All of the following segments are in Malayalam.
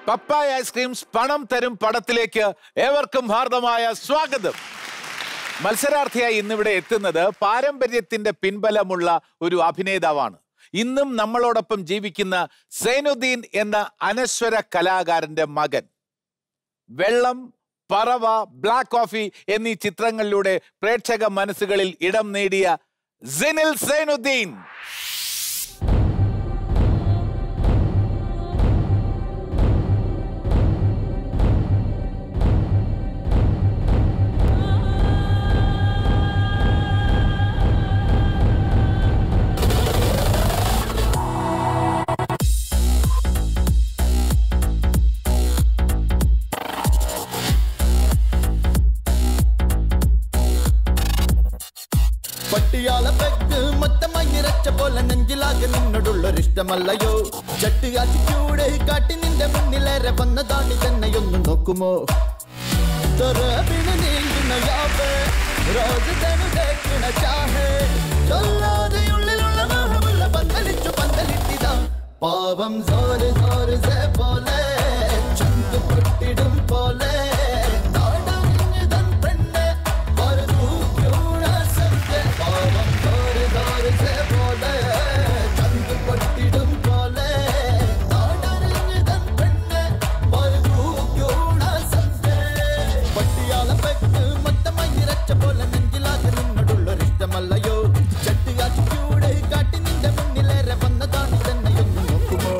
പപ്പായ ഐസ്ക്രീംസ് പണം തരും പടത്തിലേക്ക് ഏവർക്കും ഹാർദമായ സ്വാഗതം മത്സരാർത്ഥിയായി ഇന്നിവിടെ എത്തുന്നത് പാരമ്പര്യത്തിന്റെ പിൻബലമുള്ള ഒരു അഭിനേതാവാണ് ഇന്നും നമ്മളോടൊപ്പം ജീവിക്കുന്ന സൈനുദ്ദീൻ എന്ന അനശ്വര കലാകാരന്റെ മകൻ വെള്ളം പറവ ബ്ലാക്ക് കോഫി എന്നീ ചിത്രങ്ങളിലൂടെ പ്രേക്ഷക മനസ്സുകളിൽ ഇടം നേടിയ സിനിൽ സൈനുദ്ദീൻ പട്ടിയാള പെഗ് മൊത്തമായി നിറച്ച പോലെ നെഞ്ചിലാകെ നിന്നോടുള്ളൊരിഷ്ടമല്ലയോ ചട്ടുകാച്ചി ചൂട് കാട്ടി നിന്റെ മുന്നിലേറെ വന്നതാണ് തന്നെയൊന്ന് നോക്കുമോ തൊറവിന് നീങ്ങുന്ന യാവ് റോസ് തനുടേക്കണ ചാഹേ ചൊല്ലാതെ ഉള്ളിലുള്ള മോഹമുള്ള പന്തലിച്ചു പന്തലിട്ടിതാ പാവം സോര് സോര് സേ പോലെ ചന്തു പൊട്ടിടും പോലെ നാടറിഞ്ഞതൻ പെണ്ണ് ഒരു തൂക്കിയൂണ സത്യ പാവം സോര് സോര് സേ പോലെ ചന്തു പൊട്ടിടും പോലെ നാടറിഞ്ഞതൻ പെണ്ണ് ഒരു തൂക്കിയൂണ സത്യ പട്ടിയാള പെട്ട് മൊത്തമായി നിറച്ച പോലെ നെഞ്ചിലാകെ നിന്നോടുള്ളൊരിഷ്ടമല്ലയോ ചട്ടുകാച്ചി ചൂട് കാട്ടി നിന്റെ മുന്നിലേറെ വന്നതാണ് തന്നെയൊന്ന് നോക്കുമോ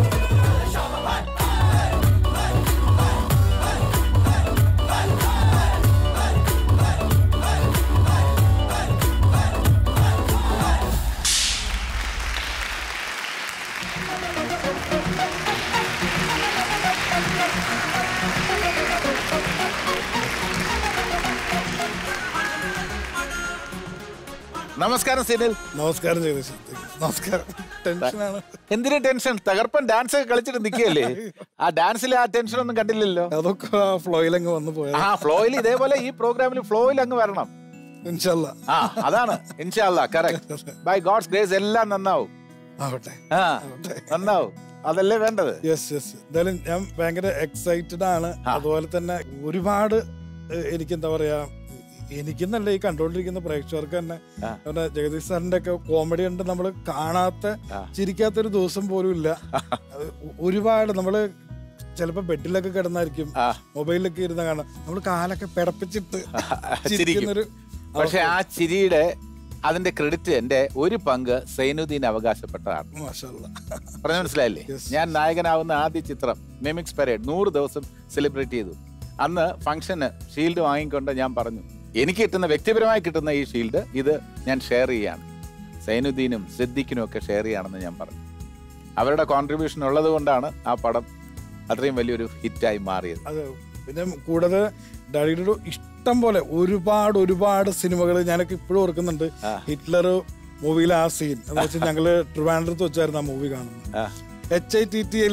നമസ്കാരം സിനിൽ നമസ്കാരം ജഗദീഷ് നമസ്കാരം ടെൻഷനാണ് എന്തിനു ടെൻഷൻ തകർപ്പൻ ഡാൻസ് ഒക്കെ കളിച്ചിട്ട് നിൽക്കുകയല്ലേ ആ ഡാൻസിൽ ആ ടെൻഷൻ ഒന്നും കണ്ടില്ലല്ലോ അതൊക്കെ ആ ഫ്ലോയിലങ്ങ് വന്നു പോയത് ആ ഫ്ലോയിൽ ഇതേപോലെ ഈ പ്രോഗ്രാമിൽ ഫ്ലോയിൽ അങ്ങ് വരണം ഇൻഷല്ല ആ അതാണ് ഇൻഷാല്ല കറക്റ്റ് ബൈ ഗോഡ്സ് ഗ്രേസ് എല്ലാം നന്നാവും ആവട്ടെ ആ നന്നാവും അതല്ലേ വേണ്ടത് യെസ് യെസ് എന്തായാലും ഞാൻ ഭയങ്കര എക്സൈറ്റഡ് ആണ് അതുപോലെ തന്നെ ഒരുപാട് ഏഹ്, എനിക്ക് എന്താ പറയാ എനിക്കെന്നല്ല ഈ കണ്ടോണ്ടിരിക്കുന്ന പ്രേക്ഷകർക്ക് തന്നെ ആ. നമ്മുടെ ജഗദീഷ് സാറിന്റെ ഒക്കെ കോമഡി കണ്ട് നമ്മൾ കാണാത്ത ആ. ചിരിക്കാത്തൊരു ദിവസം പോലും ഇല്ല അത് ഒരുപാട് നമ്മള് ചിലപ്പോ ബെഡിലൊക്കെ കിടന്നായിരിക്കും ആ. മൊബൈലിലൊക്കെ ഇരുന്ന് കാണാം നമ്മൾ കാലൊക്കെ പിടപ്പിച്ചിട്ട് ചിരിക്കും ചിരിക്കുന്നൊരു പക്ഷെ ആ ചിരിയുടെ അതിന്റെ ക്രെഡിറ്റ് എന്റെ ഒരു പങ്ക് സൈനുദ്ദീൻ അവകാശപ്പെട്ടതാണ് മാഷല്ല പറഞ്ഞു മനസ്സിലായില്ലേ Yes. ഞാൻ നായകനാവുന്ന ആദ്യ ചിത്രം മെമിക്സ് പരേഡ് നൂറ് ദിവസം സെലിബ്രേറ്റ് ചെയ്തു അന്ന് ഫംഗ്ഷന് ഷീൽഡ് വാങ്ങിക്കൊണ്ട് ഞാൻ പറഞ്ഞു എനിക്ക് കിട്ടുന്ന വ്യക്തിപരമായി കിട്ടുന്ന ഈ ഷീൽഡ് ഇത് ഞാൻ ഷെയർ ചെയ്യാണ് സൈനുദ്ദീനും സിദ്ദിഖിനും ഒക്കെ ഷെയർ ചെയ്യാണെന്ന് ഞാൻ പറഞ്ഞു അവരുടെ കോൺട്രിബ്യൂഷൻ ഉള്ളത് കൊണ്ടാണ് ആ പടം അത്രയും വലിയൊരു ഹിറ്റായി മാറിയത് അത് പിന്നെ കൂടാതെ ഡാഡിയുടെ ഒരു ഇഷ്ടം പോലെ ഒരുപാട് ഒരുപാട് സിനിമകൾ ഞാനൊക്കെ ഇപ്പോഴും ഓർക്കുന്നുണ്ട് ആ. ഹിറ്റ്ലർ മൂവിയിലെ ആ സീൻ എന്ന് വെച്ചാൽ ഞങ്ങള് ട്രിവാൻഡ്രത്ത് വെച്ചായിരുന്നു ആ മൂവി കാണുന്നത് ആ. H I T T L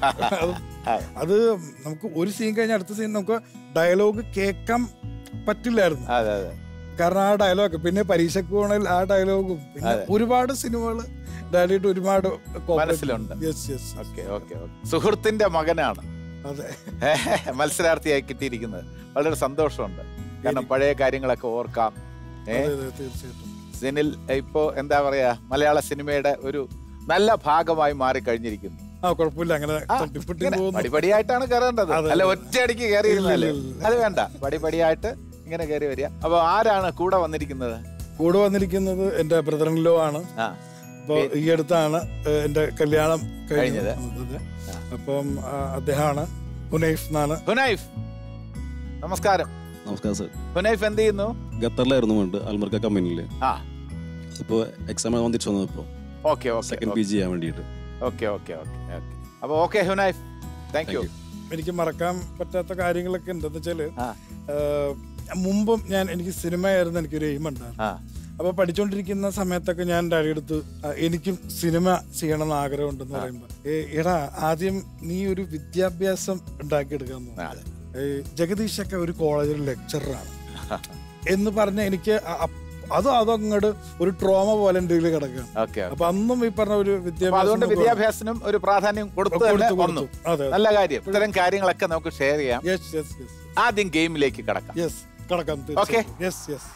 അത് നമുക്ക് ഒരു സീൻ കഴിഞ്ഞ അടുത്ത സീൻ നമുക്ക് ഡയലോഗ് കേൾക്കാൻ പറ്റില്ലായിരുന്നു അതെ അതെ കാരണം ആ ഡയലോഗ് പിന്നെ പരീക്ഷയ്ക്ക് പോകണേൽ ആ ഡയലോഗും പിന്നെ ഒരുപാട് സിനിമകൾ ഡാഡിയുടെ ഒരുപാട് മനസ്സിലുണ്ട്. Yes yes okay okay okay സുഹൃത്തിന്റെ മകനാണ് അതെ മത്സരാർത്ഥിയായി കിട്ടിയിരിക്കുന്നത് വളരെ സന്തോഷമുണ്ട് കാരണം പഴയ കാര്യങ്ങളൊക്കെ ഓർക്കാം ഏ അതെ അതെ തീർച്ചയായിട്ടും സിനിൽ ഇപ്പോ എന്താ പറയാ മലയാള സിനിമയുടെ ഒരു നല്ല ഭാഗമായി മാറി കഴിഞ്ഞിരിക്കുന്നു ആ കുഴപ്പമില്ല അങ്ങനെ ആ, തട്ടിപ്പെട്ടി ഇങ്ങനെ പോകുന്നു പടിപടിയായിട്ടാണ് കയറേണ്ടത് അതെ, അല്ല അതെ. ഒറ്റയടിക്ക് കയറിയിരുന്നല്ലേ ഇല്ല, ഇല്ല. അത് വേണ്ട പടിപടിയായിട്ട് ഇങ്ങനെ കയറി വരിക അപ്പൊ ആരാണ് കൂടെ വന്നിരിക്കുന്നത് കൂടെ വന്നിരിക്കുന്നത് എന്റെ ബ്രദറിൻലോ ആണ് ആ അപ്പൊ ഈ അടുത്താണ് ഏഹ്, എന്റെ കല്യാണം കഴിഞ്ഞത്. കഴിഞ്ഞത് അതെ. അപ്പം ആ, അദ്ദേഹമാണ് ഹുനൈഫ് എന്നാണ് ഹുനൈഫ് നമസ്കാരം നമസ്കാരം സർ ഹുനൈഫ് എന്ത് ചെയ്യുന്നു ഖത്തറിലായിരുന്നു വേണ്ട അൽമർക്ക കമ്പനിയിൽ ആ ഇപ്പോൾ എക്സാം എഴുതാൻ തിരിച്ചു വന്നത് ഇപ്പോൾ okay okay second P G ചെയ്യാൻ വേണ്ടിയിട്ട് ഓക്കെ ഓക്കെ ഓക്കെ ഓക്കെ അപ്പൊ ഓക്കെ ഹുനൈഫ് താങ്ക് യു എനിക്ക് മറക്കാൻ പറ്റാത്ത കാര്യങ്ങളൊക്കെ ഉണ്ടെന്ന് വെച്ചാല് ആ ഏഹ്, മുമ്പും ഞാൻ എനിക്ക് സിനിമയായിരുന്നു എനിക്കൊരു എയിം ഉണ്ടായിരുന്നു ആ അപ്പൊ പഠിച്ചുകൊണ്ടിരിക്കുന്ന സമയത്തൊക്കെ ഞാൻ ഡാഡി എടുത്ത് ആ, എനിക്കും സിനിമ ചെയ്യണം എന്ന് ആഗ്രഹമുണ്ടെന്ന് പറയുമ്പോ "ഏ, എടാ ആദ്യം നീ ഒരു വിദ്യാഭ്യാസം ഉണ്ടാക്കിയെടുക്കാൻ നോക്ക്. അതെ. ഏ, ജഗദീഷൊക്കെ ഒരു കോളേജിൽ ലെക്ചറാണ് എന്ന് പറഞ്ഞ എനിക്ക് അ- അ- അത് അതങ്ങോട്ട് ഒരു ട്രോമ പോലെ എൻ്റെ കയ്യിൽ കിടക്കുകയാണ് ഓക്കെ അപ്പൊ അന്നും ഈ പറഞ്ഞ ഒരു അപ്പൊ വിദ്യാഭ്യാസം അതുകൊണ്ട് എന്നൊക്കെ വിദ്യാഭ്യാസത്തിനും ഒരു പ്രാധാന്യം കൊടുത്തു കൊടുത്തു, തന്നെ കൊടുത്തു. വന്നു അതെ, അതെ. നല്ല കാര്യം ഇത്തരം കാര്യങ്ങളൊക്കെ നമുക്ക് ഷെയർ ചെയ്യാം Yes, yes, yes. ആദ്യം ഗെയിമിലേക്ക് കടക്കാം Yes, കടക്കാം Okay. യെസ് യെസ്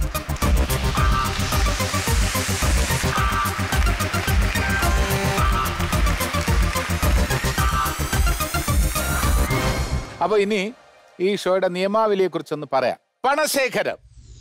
അപ്പൊ ഇനി ഈ ഷോയുടെ നിയമാവലിയെ കുറിച്ചൊന്ന് പറയാം പണശേഖരം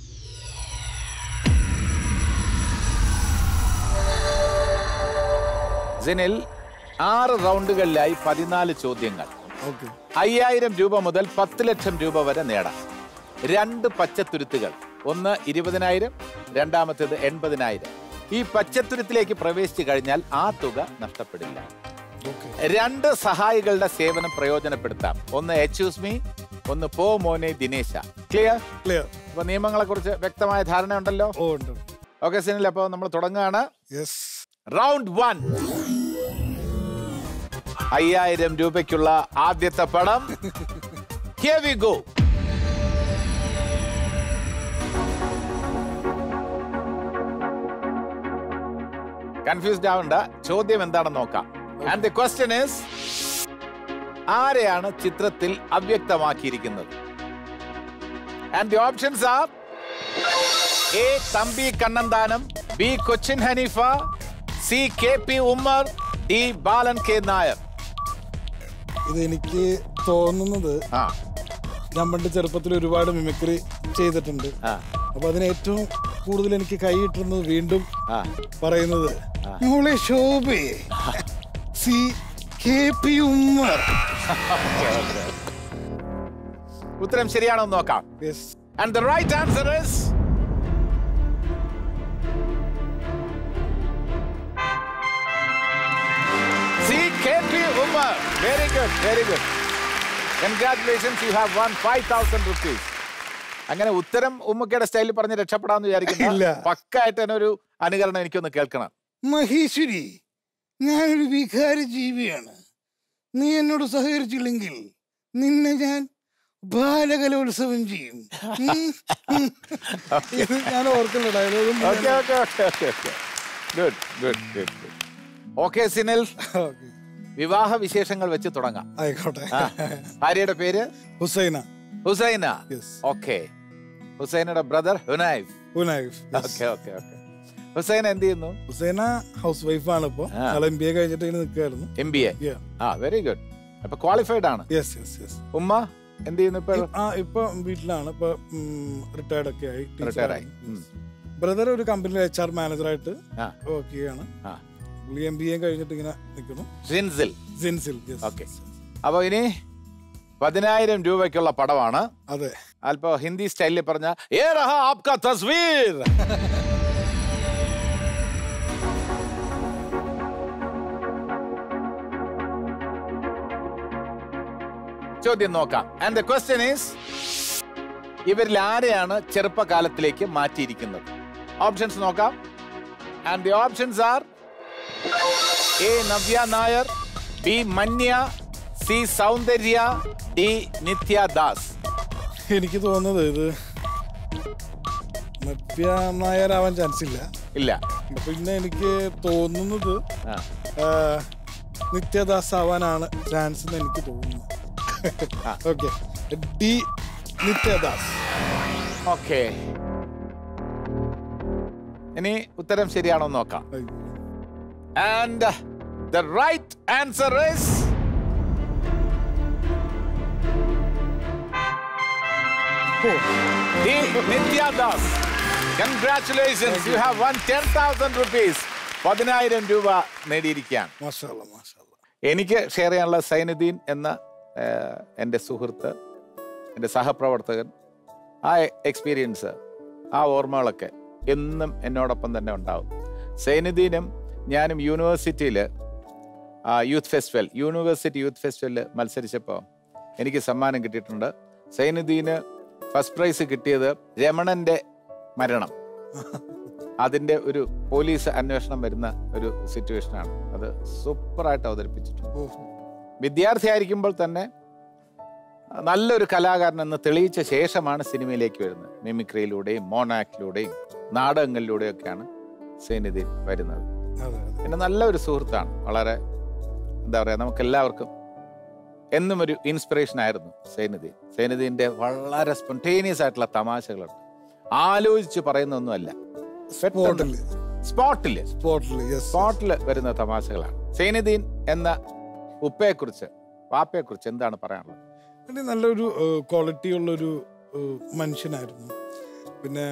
സിനിൽ ആറ് റൗണ്ടുകളിലായി പതിനാല് ചോദ്യങ്ങൾ ഓക്കെ അയ്യായിരം രൂപ മുതൽ പത്ത് ലക്ഷം രൂപ വരെ നേടാം രണ്ട് പച്ചത്തുരുത്തുകൾ ഒന്ന് ഇരുപതിനായിരം രണ്ടാമത്തേത് എൺപതിനായിരം ഈ പച്ചത്തുരുത്തിലേക്ക് പ്രവേശിച്ചു കഴിഞ്ഞാൽ ആ തുക നഷ്ടപ്പെടില്ല ഓക്കെ രണ്ട് സഹായികളുടെ സേവനം പ്രയോജനപ്പെടുത്താം ഒന്ന് എച്ച്യൂസ് മീ ഒന്ന് പോ മോനെ ദിനേശ ക്ലിയർ ക്ലിയർ അപ്പൊ നിയമങ്ങളെ കുറിച്ച് വ്യക്തമായ ധാരണ ഉണ്ടല്ലോ ഓ ഉണ്ട് ഓക്കെ സിനിൽ അപ്പൊ നമ്മൾ തുടങ്ങുകയാണ് യെസ് റൗണ്ട് വൺ അയ്യായിരം രൂപയ്ക്കുള്ള ആദ്യത്തെ പടം Here we go. കൺഫ്യൂസ്ഡ് ആവണ്ട ചോദ്യം എന്താണെന്ന് നോക്കാം ആൻഡ് ദി ക്വസ്റ്റ്യൻ ഇസ് ആരെയാണ് ചിത്രത്തിൽ അവ്യക്തമാക്കിയിരിക്കുന്നത് and the options are A Thampi Kannanthanam B Cochin Haneefa C K P Ummar D Balan K Nair ഇത് എനിക്ക് തോന്നുന്നത് ആ ഞാൻ പണ്ട് ചെറുപ്പത്തിൽ ഒരുപാട് മിമിക്രി ചെയ്തിട്ടുണ്ട് ആ അപ്പൊ അതിന് ഏറ്റവും കൂടുതൽ എനിക്ക് കൈയിട്ടുന്നത് വീണ്ടും ആ പറയുന്നത് മോളെ ശോഭേ സി കെ പി ഉമ്മർ ഉത്തരം ശരിയാണോ എന്ന് നോക്കാം yes and the right answer is C K P Ummar very good very good congratulations you have won five thousand rupees അങ്ങനെ ഉത്തരം ഉമ്മക്കയുടെ സ്റ്റൈലിൽ പറഞ്ഞ് രക്ഷപ്പെടാന്ന് ഇല്ല. വിചാരിക്കുന്നു പക്കായിട്ട് തന്നെ ഒരു അനുകരണം എനിക്കൊന്ന് കേൾക്കണം മഹേശ്വരി ഞാനൊരു വികാര ജീവിയാണ് നീ എന്നോട് സഹകരിച്ചില്ലെങ്കിൽ നിന്നെ ഞാൻ ബാലകലോത്സവം ചെയ്യും ഉം, ഉം. ഇത് ഞാൻ ഓർക്കുന്ന ഡയലോഗും okay okay okay okay okay good good good good okay Sinil okay. വിവാഹ വിശേഷങ്ങൾ വെച്ച് തുടങ്ങാം ആയിക്കോട്ടെ ആ, ഭാര്യയുടെ പേര് ഹുസൈന ഹുസൈന യെസ് ഓക്കെ ഹുസൈനയുടെ brother Hunaif Hunaif yes. Okay okay okay Hussain എന്ത് ചെയ്യുന്നു ഹുസൈന ഹൗസ് വൈഫാണ് ഇപ്പൊ ആ. ആൾ എം ബി എ കഴിഞ്ഞിട്ട് ഇങ്ങനെ നിൽക്കായിരുന്നു എം ബി എ ആ വെരി ഗുഡ് അപ്പൊ ക്വാളിഫൈഡ് ആണ് യെസ് യെസ് യെസ് ഉമ്മ എന്ത് ചെയ്യുന്നു ഇപ്പൊ ആ ഇപ്പൊ വീട്ടിലാണ് ഇപ്പൊ റിട്ടയർഡ് ഒക്കെ ആയി റിട്ടയർ ആയി ഉം. ബ്രദർ ഒരു കമ്പനിയിൽ എച്ച് ആർ മാനേജറായിട്ട് ആ വർക്ക് ചെയ്യാണ് ആ പുള്ളി എം ബി എ കഴിഞ്ഞിട്ട് ഇങ്ങനെ നിൽക്കുന്നു സിൻസിൽ ജിൻസിൽ yes. ഓക്കെ അപ്പൊ ഇനി പതിനായിരം രൂപയ്ക്കുള്ള പടമാണ് അതെ അല്പ ഹിന്ദി സ്റ്റൈലിൽ പറഞ്ഞ ഏ രഹാ ആപ്കാ തസ്വീർ ചോദ്യം നോക്കാം ആൻഡ് ദ ക്വസ്റ്റ്യൻ ഈസ് ഇവരിൽ ആരെയാണ് ചെറുപ്പകാലത്തിലേക്ക് മാറ്റിയിരിക്കുന്നത് ഓപ്ഷൻസ് നോക്കാം and the options are A Navya Nair B Manya C Soundarya D Nithya Das എനിക്ക് തോന്നുന്നത് ഇത് നവ്യ നായരാവാൻ ചാൻസ് ഇല്ല ഇല്ല പിന്നെ എനിക്ക് തോന്നുന്നത് ആ. ആ, നിത്യദാസ് ആവാനാണ് ചാൻസ് എന്ന് എനിക്ക് തോന്നുന്നു ഓക്കെ ഡി നിത്യദാസ് ഓക്കെ ഇനി ഉത്തരം ശരിയാണോ എന്ന് നോക്കാം and the right answer is Nithya Das congratulations you have won ten thousand rupees പതിനായിരം രൂപ നേടിയിരിക്കുകയാണ് മാഷാല്ല മാഷാല്ല എനിക്ക് ഷെയർ ചെയ്യാനുള്ള സൈനുദ്ദീൻ എന്ന ഏഹ്, എൻ്റെ സുഹൃത്ത് എൻ്റെ സഹപ്രവർത്തകൻ ആ എക്സ്പീരിയൻസ് ആ ഓർമ്മകളൊക്കെ എന്നും എന്നോടൊപ്പം തന്നെ ഉണ്ടാവും സൈനുദ്ദീനും ഞാനും യൂണിവേഴ്സിറ്റിയിൽ യൂത്ത് ഫെസ്റ്റിവൽ യൂണിവേഴ്സിറ്റി യൂത്ത് ഫെസ്റ്റിവലിൽ മത്സരിച്ചപ്പോൾ എനിക്ക് സമ്മാനം കിട്ടിയിട്ടുണ്ട് സൈനുദ്ദീന് ഫസ്റ്റ് പ്രൈസ് കിട്ടിയത് രമണന്റെ മരണം അതിന്റെ ഒരു പോലീസ് അന്വേഷണം വരുന്ന ഒരു സിറ്റുവേഷനാണ് അത് സൂപ്പറായിട്ട് അവതരിപ്പിച്ചിട്ടുണ്ട് ഓഹോ വിദ്യാർത്ഥി ആയിരിക്കുമ്പോൾ തന്നെ നല്ലൊരു കലാകാരൻ എന്ന് തെളിയിച്ച ശേഷമാണ് സിനിമയിലേക്ക് വരുന്നത് മിമിക്രിയിലൂടെയും മോണാക്റ്റിലൂടെയും നാടകങ്ങളിലൂടെയൊക്കെയാണ് സൈനിധി വരുന്നത് അതെ അതെ പിന്നെ നല്ല ഒരു സുഹൃത്താണ് വളരെ എന്താ പറയുക നമുക്ക് എല്ലാവർക്കും എന്നും ഒരു ഇൻസ്പിറേഷൻ ആയിരുന്നു സൈനുദ്ദീൻ സൈനുദ്ദീൻ്റെ വളരെ സ്പോണ്ടേനിയസ് ആയിട്ടുള്ള തമാശകളുണ്ട് ആലോചിച്ച് പറയുന്നൊന്നുമല്ല സ്പോട്ടില് സ്പോട്ടില് സ്പോട്ടില് യെസ് സ്പോട്ടിൽ വരുന്ന തമാശകളാണ് സൈനുദ്ദീൻ എന്ന ഉപ്പയെക്കുറിച്ച് വാപ്പയെക്കുറിച്ച് എന്താണ് പറയാനുള്ളത് പിന്നെ നല്ലൊരു ക്വാളിറ്റി ഉള്ളൊരു ഏഹ്, മനുഷ്യനായിരുന്നു പിന്നെ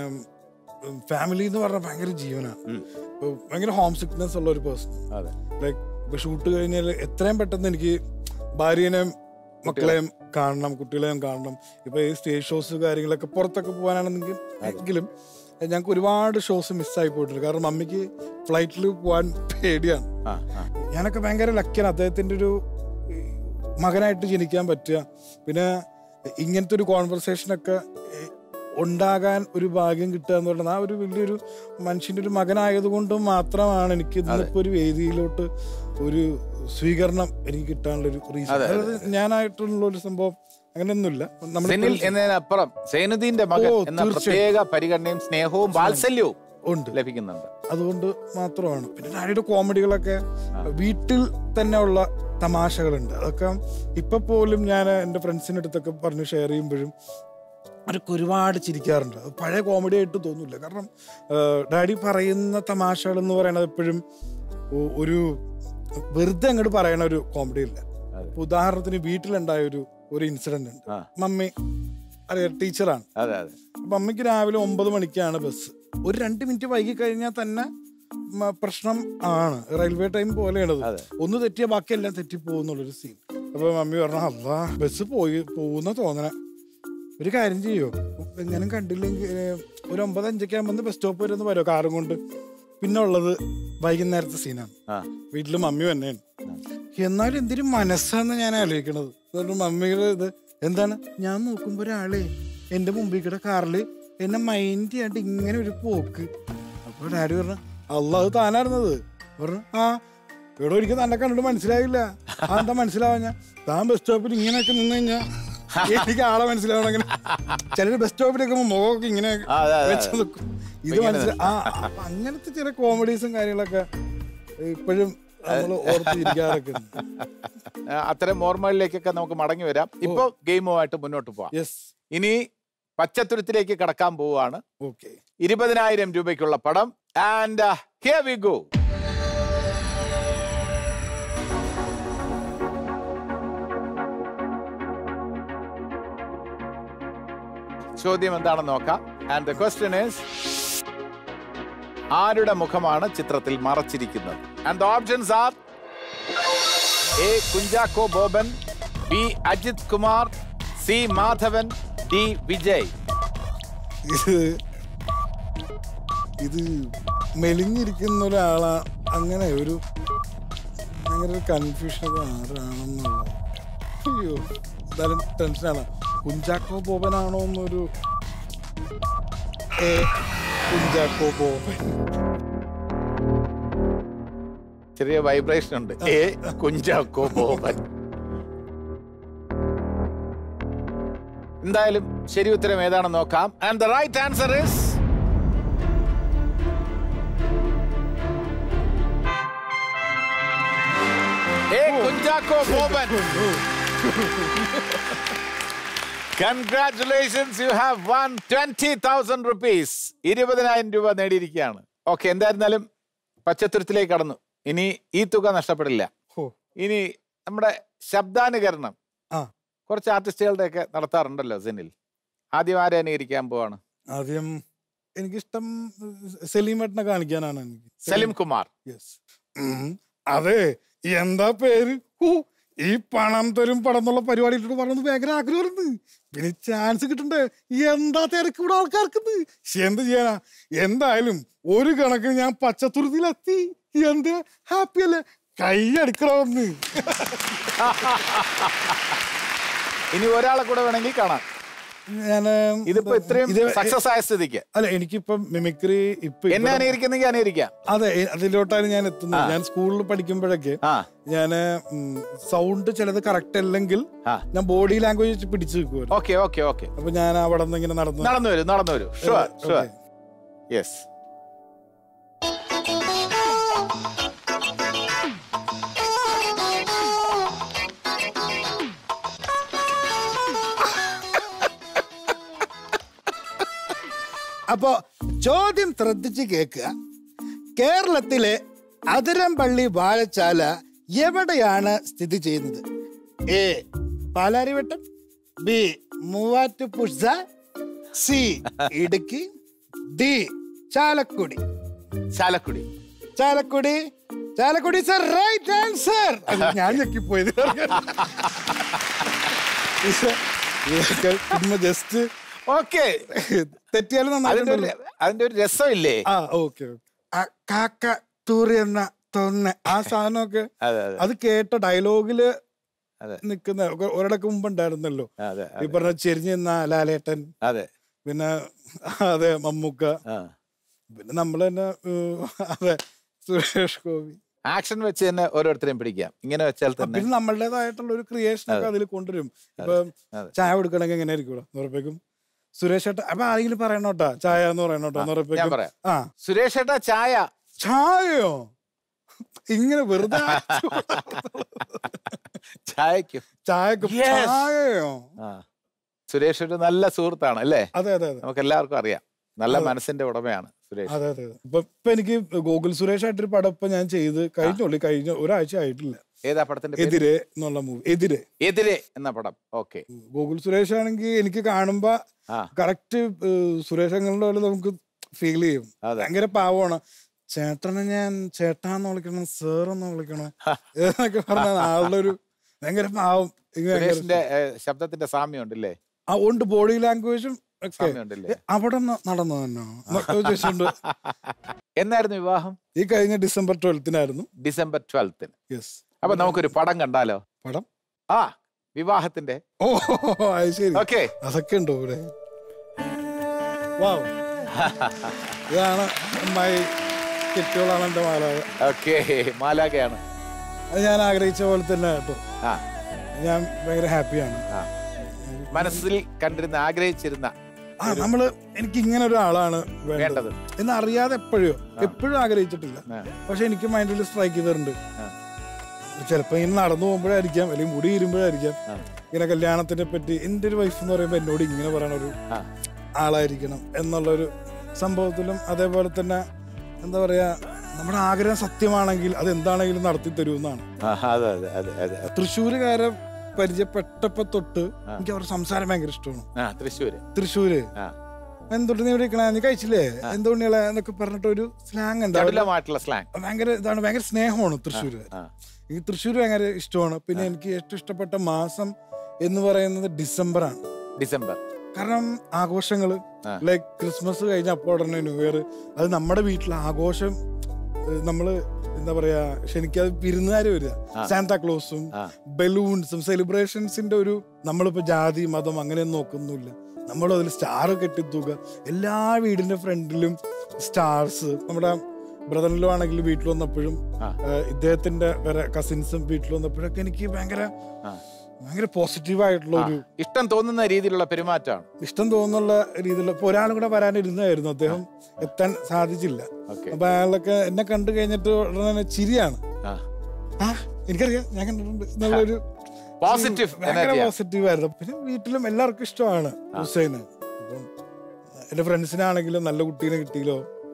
ഫാമിലി എന്ന് പറഞ്ഞാൽ ഭയങ്കര ജീവനാണ് ഉം. ഏഹ്, ഭയങ്കര ഹോം സിക്നെസ് ഉള്ള ഒരു പേഴ്സൺ അതെ ലൈക്ക് ഇപ്പൊ ഷൂട്ട് കഴിഞ്ഞാൽ എത്രയും പെട്ടെന്ന് എനിക്ക് ഭാര്യനെയും മക്കളെയും കാണണം കുട്ടികളെയും കാണണം ഇപ്പൊ ഈ സ്റ്റേജ് ഷോസ് കാര്യങ്ങളൊക്കെ പുറത്തൊക്കെ പോകാനാണെങ്കിൽ എങ്കിലും ഞങ്ങൾക്ക് ഒരുപാട് ഷോസ് മിസ്സായി പോയിട്ടുണ്ട് കാരണം മമ്മിക്ക് ഫ്ലൈറ്റിൽ പോകാൻ പേടിയാണ് ആ ആ ഞാനൊക്കെ ഭയങ്കര ലക്കിയാണ് അദ്ദേഹത്തിന്റെ ഒരു ഈ, മകനായിട്ട് ജനിക്കാൻ പറ്റുക പിന്നെ ഇങ്ങനത്തെ ഒരു കോൺവെർസേഷനൊക്കെ ഈ, ഉണ്ടാകാൻ ഒരു ഭാഗ്യം കിട്ടുക എന്ന് പറയുന്നത് ആ ഒരു വലിയൊരു മനുഷ്യന്റെ ഒരു മകനായതുകൊണ്ട് മാത്രമാണ് എനിക്ക് ഇന്നിപ്പോ ഒരു വേദിയിലോട്ട് ഒരു സ്വീകരണം എനിക്ക് കിട്ടാനുള്ള ഒരു റീസൺ അതെ, അതെ, അതായത് ഞാനായിട്ടുള്ള ഒരു സംഭവം അങ്ങനെയൊന്നുമില്ല സെനിൽ നമ്മൾ എന്നതിനപ്പുറം സൈനുദ്ദീന്റെ മകൻ ഓ, എന്ന തീർച്ചയായും. പ്രത്യേക പരിഗണനയും സ്നേഹവും വാത്സല്യവും ഉണ്ട് ലഭിക്കുന്നുണ്ട് അതുകൊണ്ട് മാത്രമാണ് പിന്നെ ഡാഡിയുടെ കോമഡികളൊക്കെ വീട്ടിൽ തന്നെ ഉള്ള തമാശകളുണ്ട് അതൊക്കെ ഇപ്പൊ പോലും ഞാൻ എൻ്റെ ഫ്രണ്ട്സിൻ്റെ അടുത്തൊക്കെ പറഞ്ഞ് ഷെയർ ചെയ്യുമ്പോഴും അവരൊക്കെ ഒരുപാട് ചിരിക്കാറുണ്ട് അത് പഴയ കോമഡി ആയിട്ട് തോന്നില്ല കാരണം ഡാഡി പറയുന്ന തമാശകൾ എന്ന് പറയുന്നത് എപ്പോഴും ഒ- ഒരു വെറുതെ അങ്ങോട്ട് പറയണ ഒരു കോമഡി ഇല്ല അതെ. ഇപ്പൊ ഉദാഹരണത്തിന് വീട്ടിലുണ്ടായ ഒരു ഒരു ഇൻസിഡന്റ് ഉണ്ട് ആ. മമ്മി അറിയാം ടീച്ചറാണ് അതെ അതെ അപ്പൊ അമ്മയ്ക്ക് രാവിലെ ഒമ്പത് മണിക്കാണ് ബസ് ഒരു രണ്ട് മിനിറ്റ് വൈകി കഴിഞ്ഞാൽ തന്നെ മ- പ്രശ്നം ആണ് റെയിൽവേ ടൈം പോലെയാണത് അതെ. ഒന്ന് തെറ്റിയ ബാക്കിയെല്ലാം തെറ്റി പോകുന്നുള്ളൊരു സീൻ അപ്പൊ മമ്മി പറഞ്ഞു അല്ലാ ബസ് പോയി പോകുന്ന തോന്നണ ഒരു കാര്യം ചെയ്യോ എങ്ങനെ കണ്ടില്ലെങ്കിൽ ഏ, ഒരു ഒമ്പത് അഞ്ചൊക്കെ ആകുമ്പോൾ ബസ് സ്റ്റോപ്പ് വരെ ഒന്ന് വരുമോ കാറും കൊണ്ട് പിന്നെ ഉള്ളത് വൈകുന്നേരത്തെ സീനാണ് ആ വീട്ടിൽ മമ്മി തന്നെയാണ് എന്നാലും എന്തൊരു മനസ്സാന്ന് ഞാൻ ആലോചിക്കണത് അതുകൊണ്ട് മമ്മിയുടെ ഇത് എന്താണ് ഞാൻ നോക്കുമ്പോ ഒരാളെ എന്റെ മുമ്പിൽ കൂടെ കാറില് എന്നെ മൈൻഡ് ചെയ്യാണ്ട് ഇങ്ങനെ ഒരു പോക്ക് അപ്പൊ ഡാഡി പറഞ്ഞു അല്ല അത് താനായിരുന്നത് പറഞ്ഞു ആ ഇവിടെ ഒരിക്കൽ തന്നെ കണ്ടിട്ട് മനസ്സിലായില്ല ആ എന്താ മനസ്സിലാവാ ഞാൻ താൻ ബസ് സ്റ്റോപ്പിൽ ഇങ്ങനെയൊക്കെ നിന്ന് കഴിഞ്ഞാ എനിക്ക് ആളെ മനസ്സിലാവണം അങ്ങനെ ചിലര് ബസ് സ്റ്റോപ്പിലൊക്കെ മുഖമൊക്കെ ഇങ്ങനെ ആ, അതെ, അതെ, വെച്ച് നിൽക്കും ഇത് ഇങ്ങനെ മനസ്സിലാ ആ അപ്പൊ അങ്ങനത്തെ ചില കോമഡീസും കാര്യങ്ങളൊക്കെ ഇപ്പോഴും നമ്മൾ ഓർത്തിരിക്കാറൊക്കെ ഉണ്ട് ആ, അത്തരം ഓർമ്മകളിലേക്കൊക്കെ നമുക്ക് മടങ്ങി വരാം ഇപ്പൊ ഗെയിമുമായിട്ട് മുന്നോട്ട് പോവാം യെസ് ഇനി പച്ചത്തുരുത്തിലേക്ക് കടക്കാൻ പോവുകയാണ് ഓക്കെ ഇരുപതിനായിരം രൂപയ്ക്കുള്ള പടം ആൻഡ് ഹിയർ വി ഗോ ചോദ്യം എന്താണെന്ന് നോക്കാം ആൻഡ് ദ ക്വസ്റ്റ്യൻ ഈസ് ആരുടെ മുഖമാണ് ചിത്രത്തിൽ മറച്ചിരിക്കുന്നത് and the options are A Kunchacko Boban B Ajith Kumar C Madhavan D Vijay ഇത് ഇത് മെലിഞ്ഞിരിക്കുന്ന ഒരാളാ അങ്ങനെ ഒരു ഭയങ്കര ഒരു കൺഫ്യൂഷൻ ഒക്കെ ആരാണെന്നുള്ള അയ്യോ എന്തായാലും ടെൻഷനാണ് കുഞ്ചാക്കോ ബോബനാണോ എന്നൊരു ഏ, കുഞ്ചാക്കോ ബോബൻ ചെറിയ വൈബ്രേഷൻ ഉണ്ട് എ കുഞ്ചാക്കോ ബോബൻ എന്തായാലും ശരി ഉത്തരം ഏതാണെന്ന് നോക്കാം and the right answer is A Kunchacko Boban congratulations you have won twenty thousand rupees ഇരുപതിനായിരം രൂപ നേടിയിരിക്കുകയാണ് ഓക്കെ എന്തായിരുന്നാലും പച്ചത്തുരുത്തിലേക്ക് കടന്നു ഇനി ഈ തുക നഷ്ടപ്പെടില്ല ഓ ഇനി നമ്മുടെ ശബ്ദാനുകരണം ആ കുറച്ച് ആർട്ടിസ്റ്റുകളുടെ ഒക്കെ നടത്താറുണ്ടല്ലോ സിനിൽ ആദ്യം ആരെ അനുകരിക്കാൻ പോവാണ് ആദ്യം എനിക്കിഷ്ടം സെലീമേട്ടനെ കാണിക്കാനാണ് എനിക്ക് സലിം കുമാർ യെസ് അതെ എന്താ പേര് ഹൂ, ഈ പണം തരും പടം എന്നുള്ള പരിപാടി ഇട്ടിട്ട് പറയുന്നത് ഭയങ്കര ആഗ്രഹമായിരുന്നു പിന്നെ ചാൻസ് കിട്ടണ്ടേ എന്താ തിരക്ക് ഇവിടെ ആൾക്കാർക്ക് ശ്ശെ, എന്ത് ചെയ്യാനാ എന്തായാലും ഒരു കണക്കിന് ഞാൻ പച്ചത്തുരുത്തിയിലെത്തി എന്ത് ഹാപ്പി അല്ലേ കൈ അടിക്കണമെന്ന് ഇനി ഒരാളെ കൂടെ വേണമെങ്കിൽ കാണാം ഞാൻ ഇതിപ്പോ ഇത്രയും സക്സസ് ആയ സ്ഥിതിക്ക് അല്ല എനിക്കിപ്പം മിമിക്രി ഇപ്പൊ എന്നെ ഇവിടെ- അനുകരിക്കുന്നെങ്കിൽ അനുകരിക്കാം അതെ എ- അതിലോട്ടാണ് ഞാൻ എത്തുന്നത് ഞാൻ സ്കൂളിൽ പഠിക്കുമ്പോഴൊക്കെ ആ ഞാൻ സൗണ്ട് ചിലത് കറക്റ്റ് അല്ലെങ്കിൽ ആ. ഞാൻ ബോഡി ലാംഗ്വേജ് വെച്ച് പിടിച്ചു വെക്കുമായിരുന്നു ഓക്കെ ഓക്കെ ഓക്കെ അപ്പൊ ഞാൻ അവിടെ നിന്ന് ഇങ്ങനെ നടന്നു നടന്നു വരും നടന്നു വരും ഷുവർ ഷുവർ യെസ് അപ്പോ ചോദ്യം ശ്രദ്ധിച്ച് കേൾക്കുക കേരളത്തിലെ അതിരമ്പള്ളി വാഴച്ചാല എവിടെയാണ് സ്ഥിതി ചെയ്യുന്നത് A Palarivattom B Muvattupuzha C Idukki D Chalakudy Chalakudy Chalakudy Chalakudy sir right answer ഞാൻ ഞെക്കിപ്പോയത് ജസ്റ്റ് ഓക്കെ തെറ്റിയാലും അതിന്റെ ഒരു നന്നായിട്ടുണ്ടല്ലോ അതിന്റെ ഒരു രസമില്ലേ ആ ഓക്കെ കാക്ക തൂറി എന്ന തോന്നുന്ന ആ സാധനമൊക്കെ അതെ അതെ അത് കേട്ട ഡയലോഗില് അതെ. നിൽക്കുന്ന ഒ- ഒരിടക്ക് മുമ്പ് ഉണ്ടായിരുന്നല്ലോ അതെ ഈ പറഞ്ഞ ചെരിഞ്ഞു നിന്ന ലാലേട്ടൻ അതെ പിന്നെ അതെ മമ്മൂക്ക ആ പിന്നെ നമ്മൾ തന്നെ ഉം, അതെ സുരേഷ് ഗോപി ആക്ഷൻ വെച്ച് തന്നെ ഓരോരുത്തരെയും പിടിക്കാം ഇങ്ങനെ വെച്ചാൽ ആ, തന്നെ പിന്നെ നമ്മളുടേതായിട്ടുള്ള ഒരു ക്രിയേഷൻ ഒക്കെ അതിൽ കൊണ്ടുവരും ഇപ്പൊ അതെ. ചായ കൊടുക്കണമെങ്കിൽ എങ്ങനെ ആയിരിക്കും ഇവിടെ ഉറപ്പേക്കും സുരേഷ് ഏട്ട അപ്പൊ ആരെങ്കിലും പറയണോട്ടാ ചായ എന്ന് പറയണോട്ടോ ഞാൻ ഉറപ്പേക്കും പറയാം ആ സുരേഷ് ഏട്ടാ ചായ ചായയോ ഇങ്ങനെ വെറുതെ ചായക്കും ചായക്ക് Yes. ചായയോ ആ സുരേഷ് ഒരു നല്ല സുഹൃത്താണ് അല്ലേ അതെ അതെ അതെ നമുക്ക് എല്ലാവർക്കും അറിയാം നല്ല അതെ. മനസ്സിന്റെ ഉടമയാണ് സുരേഷ് അതെ അതെ അതെ. ഇപ്പൊ ഇപ്പൊ എനിക്ക് ഗോകുൽ സുരേഷ് ആയിട്ടൊരു പടം ഇപ്പൊ ഞാൻ ചെയ്ത് കഴിഞ്ഞുള്ളൂ കഴിഞ്ഞ ഒരാഴ്ച ആയിട്ടില്ല ഏതാ പടത്തിന്റെ പേര്? എതിരെ എന്നുള്ള മൂവി എതിരെ എതിരെ എന്ന പടം ഓക്കെ ഗോകുൽ സുരേഷ് ആണെങ്കിൽ എനിക്ക് കാണുമ്പോ ആ കറക്റ്റ് സുരേഷ് അങ്ങളുടെ പോലെ നമുക്ക് ഫീൽ ചെയ്യും അതെ ഭയങ്കര പാവമാണ് ചേട്ടനെ ഞാൻ ചേട്ടാന്ന് വിളിക്കണം സാർ എന്ന് വിളിക്കണം എന്നൊക്കെ പറഞ്ഞ ആളുടെ ഒരു ഭയങ്കര പാവം എനിക്ക് ഭയങ്കര സുരേഷിന്റെ ഏ, ശബ്ദത്തിന്റെ സാമ്യം ഉണ്ടല്ലേ ആ ഉണ്ട് ബോഡി ലാംഗ്വേജും ഒക്കെ സാമ്യം ഉണ്ടല്ലേ ഏ, അവിടെ ന- നടന്നു തന്നെ എന്നൊക്കെ ചോദിച്ചിട്ടുണ്ട് എന്നായിരുന്നു വിവാഹം ഈ കഴിഞ്ഞ ഡിസംബർ ട്വൽത്തിനായിരുന്നു ഡിസംബർ ട്വൽത്തിന് യെസ് അപ്പൊ നമുക്കൊരു പടം കണ്ടാലോ പടം ആ വിവാഹത്തിന്റെ ഓ അത് ശരി ഓക്കെ അതൊക്കെ ഉണ്ടോ ഇവിടെ വാവ് ഇതാണ് അമ്മായി കെട്ടിയോളാണ് എന്റെ മാലാക ഓക്കെ മാലാകയാണ് അത് ഞാൻ ആഗ്രഹിച്ച പോലെ തന്നെ കേട്ടോ ആ ഞാൻ ഭയങ്കര ഹാപ്പിയാണ് ആ മനസ്സിൽ കണ്ടിരുന്ന ആഗ്രഹിച്ചിരുന്ന ആ നമ്മള് എനിക്ക് ഇങ്ങനെ ഒരാളാണ് വേണ്ടത് വേണ്ടത് എന്ന് അറിയാതെ എപ്പോഴോ എപ്പോഴും ആഗ്രഹിച്ചിട്ടില്ല ആ. പക്ഷെ എനിക്ക് മൈൻഡിൽ സ്ട്രൈക്ക് ചെയ്തിട്ടുണ്ട് ആ. ചിലപ്പോ ഇങ്ങനെ നടന്നു പോകുമ്പോഴായിരിക്കാം അല്ലെങ്കിൽ മുടി ഇരുമ്പോഴായിരിക്കാം ആ. ഇങ്ങനെ കല്യാണത്തിനെ പറ്റി എൻ്റെ ഒരു വൈഫ് എന്ന് പറയുമ്പോൾ എന്നോട് ഇങ്ങനെ പറയണ ഒരു ആ ആളായിരിക്കണം എന്നുള്ളൊരു സംഭവത്തിലും അതേപോലെ തന്നെ എന്താ പറയാ നമ്മുടെ ആഗ്രഹം സത്യമാണെങ്കിൽ അത് എന്താണെങ്കിലും നടത്തി തരുമെന്നാണ് ആ, അതെ അതെ അതെ അതെ തൃശ്ശൂരുകാരെ പരിചയപ്പെട്ടപ്പോ തൊട്ട് എനിക്ക് അവരുടെ സംസാരം ഭയങ്കര ഇഷ്ടമാണ് ആ തൃശ്ശൂര് തൃശ്ശൂര് ആ എന്തുകൊണ്ട് നീ ഇവിടെ ഇരിക്കണേ നീ കഴിച്ചില്ലേ എന്തുകൊണ്ടികളെ എന്നൊക്കെ പറഞ്ഞിട്ട് ഒരു സ്ലാങ് ഉണ്ട് അവരുടെ ചടുലമായിട്ടുള്ള സ്ലാങ് ഭയങ്കര ഇതാണ് ഭയങ്കര സ്നേഹമാണ് തൃശ്ശൂര് ആ ഈ തൃശ്ശൂർ ഭയങ്കര ഇഷ്ടമാണ് പിന്നെ എനിക്ക് ഏറ്റവും ഇഷ്ടപ്പെട്ട മാസം എന്ന് പറയുന്നത് ഡിസംബർ ആണ് ഡിസംബർ കാരണം ആഘോഷങ്ങൾ ആ. ലൈക്ക് ക്രിസ്മസ് കഴിഞ്ഞ അപ്പോൾ ഉടനെ ന്യൂ ഇയർ അത് നമ്മുടെ വീട്ടിലെ ആഘോഷം ഏഹ് നമ്മള് എന്താ പറയാ ക്ഷണിക്കാതെ വിരുന്നുകാര് വരിക ആ. സാന്താക്ലോസും ആ. ബലൂൺസും സെലിബ്രേഷൻസിന്റെ ഒരു നമ്മളിപ്പോ ജാതി മതം അങ്ങനെയൊന്നും നോക്കുന്നില്ല നമ്മളും അതിൽ സ്റ്റാർ കെട്ടിത്തൂക എല്ലാ വീടിന്റെ ഫ്രണ്ടിലും സ്റ്റാർസ് നമ്മുടെ ബ്രദറിലോ ആണെങ്കിൽ വീട്ടിൽ വന്നപ്പോഴും ആ. ഏഹ് ഇദ്ദേഹത്തിന്റെ വേറെ കസിൻസും വീട്ടിൽ വന്നപ്പോഴൊക്കെ എനിക്ക് ഭയങ്കര ആ. ഭയങ്കര പോസിറ്റീവായിട്ടുള്ള ആ, ഒരു ഇഷ്ടം തോന്നുന്ന രീതിയിലുള്ള പെരുമാറ്റമാണ് ഇഷ്ടം തോന്നുന്നുള്ള രീതിയിൽ ഇപ്പൊ ഒരാളും കൂടെ വരാനിരുന്നായിരുന്നു അദ്ദേഹം എത്താൻ സാധിച്ചില്ല ഓക്കെ അപ്പൊ അയാളൊക്കെ എന്നെ കണ്ടു കഴിഞ്ഞിട്ട് ഉടനെ തന്നെ ചിരിയാണ് ആ ആ എനിക്കറിയാം ഞാൻ കണ്ടിട്ടുണ്ട് എന്നുള്ളൊരു പോസിറ്റീവ് ഭയങ്കര എനർജിയാണ് പോസിറ്റീവ് ആയിരുന്നു പിന്നെ വീട്ടിലും എല്ലാവർക്കും ഇഷ്ടമാണ് ഹുസൈന് അപ്പം എന്റെ ഫ്രണ്ട്സിനാണെങ്കിലും നല്ല കുട്ടീനെ കിട്ടിയില്ലോ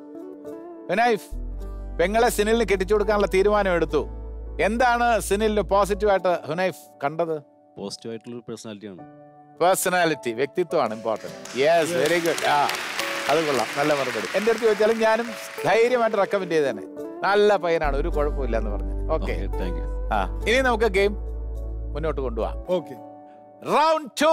വിനൈഫ് പെങ്ങളെ സിനിലിന് കെട്ടിച്ചു കൊടുക്കാനുള്ള തീരുമാനം എടുത്തു എന്താണ് സിനിലിന് പോസിറ്റീവായിട്ട് ഹുനൈഫ് കണ്ടത് പോസിറ്റീവ് ആയിട്ടുള്ള ഒരു പേഴ്സണാലിറ്റിയാണ് പേഴ്സണാലിറ്റി വ്യക്തിത്വമാണ് ഇമ്പോർട്ടൻറ്റ് യെസ് വെരി ഗുഡ് ആ അത് കൊള്ളാം നല്ല മറുപടി എൻ്റെ അടുത്ത് ചോദിച്ചാലും ഞാനും ധൈര്യമായിട്ട് റെക്കമെൻഡ് ചെയ്ത് തന്നെ നല്ല പയ്യനാണ് ഒരു കുഴപ്പമില്ല എന്ന് പറഞ്ഞു ഓക്കെ താങ്ക് യു ആ ഇനി നമുക്ക് ഗെയിം മുന്നോട്ട് കൊണ്ടുപോകാം okay round two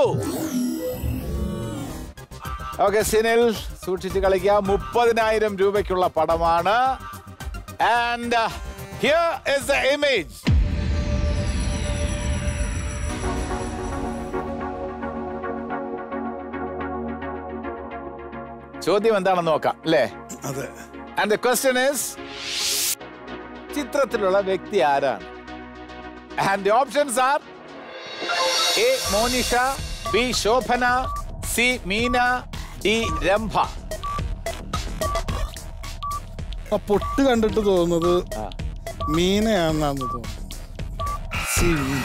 okay Sinil സൂക്ഷിച്ച് കളിക്കുക മുപ്പതിനായിരം രൂപയ്ക്കുള്ള പടമാണ് and here is the image ചോദ്യം എന്താണെന്ന് നോക്കാം അല്ലേ അതെ ആൻഡ് ദ ക്വസ്റ്റ്യൻ ഇസ് ചിത്രത്തിലുള്ള വ്യക്തി ആരാണ് and the options are A Monisha B Shobhana C Meena D Rambha ആ പൊട്ട് കണ്ടിട്ട് തോന്നുന്നത് ആ. മീനയാണെന്നാന്ന് തോന്നുന്നു സി മീൻ.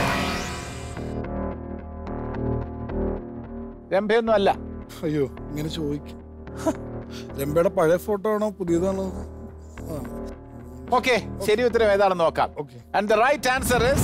രംഭയൊന്നും അല്ല അയ്യോ ഇങ്ങനെ ചോദിക്കും രംബയുടെ പഴയ ഫോട്ടോ ആണോ പുതിയതാണോ ആ ഓക്കെ ശരി ഉത്തരം ഏതാണെന്ന് നോക്കാം okay and the right answer is